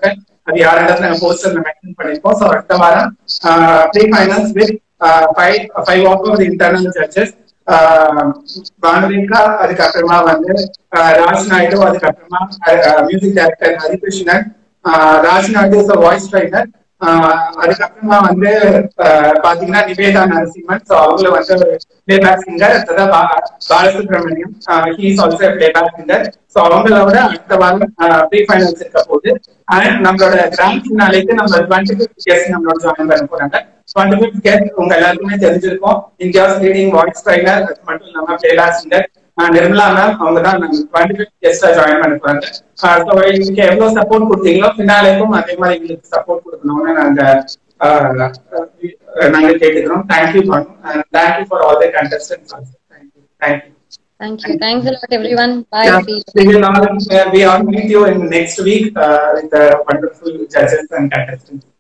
அது யாரிடத்துல நாங்க போஸ்டர்ல மென்ஷன் பண்ணிருக்கோம் ஸோ அடுத்த வாரம் pre finals with five five of the internal judges Bhanurekha அதுக்கப்புறமா வந்து ஆஹ் ராஜ் நாயுடு அதுக்கப்புறமா மியூசிக் டைரக்டர் ஹரிகிருஷ்ணன் ஆஹ் Raj Naidu is voice trainer அதுக்கப்புறமா வந்து ஆஹ் பாத்தீங்கன்னா நிவேதா நரசிம்மன் ஸோ அவங்கள வந்து ஒரு பிளேபேக் சிங்கர் அதான் Balasubramaniam he's also playback singer so அவங்களோட அடுத்த வாரம் ப்ரீ ஃபைனல்ஸ் இருக்க போகுது அண்ட் நம்மளோட கிராண்ட் ஃபினாலேக்கு நம்ம டுவெண்ட்டி ஃபிஃப்த் கெஸ்ட் நம்மளோட ஜாயின் பண்ண போறாங்க டுவெண்ட்டி ஃபிஃப்த் கெஸ்ட் உங்க எல்லாருக்குமே தெரிஞ்சிருக்கும் இந்தியாஸ் லீடிங் வாய்ஸ் ட்ரைனர் அது மட்டும் இல்லாம பிளேபேக் சிங்கர் நிர்மலா மேம் அவங்க தான் நம்ம டுவெண்ட்டி ஃபிஃப்த் கெஸ்டா ஜாயின் பண்ண போறாங்க ஸோ இன்னைக்கு எவ்வளவு சப்போர்ட் கொடுத்தீங்களோ ஃபினாலேக்கும் அதே மாதிரி எங்களுக்கு சப்போர்ட் கொடுக்கணும்னு நாங்க நாங்க கேட்டுக்கிறோம் தேங்க்யூ பண்ணும் thank you for all the contestants also thank you thank you Thank you. Thanks a lot, everyone. Bye. Yeah, See you. we will all, uh, we all meet you in next week uh, with the wonderful judges and contestants.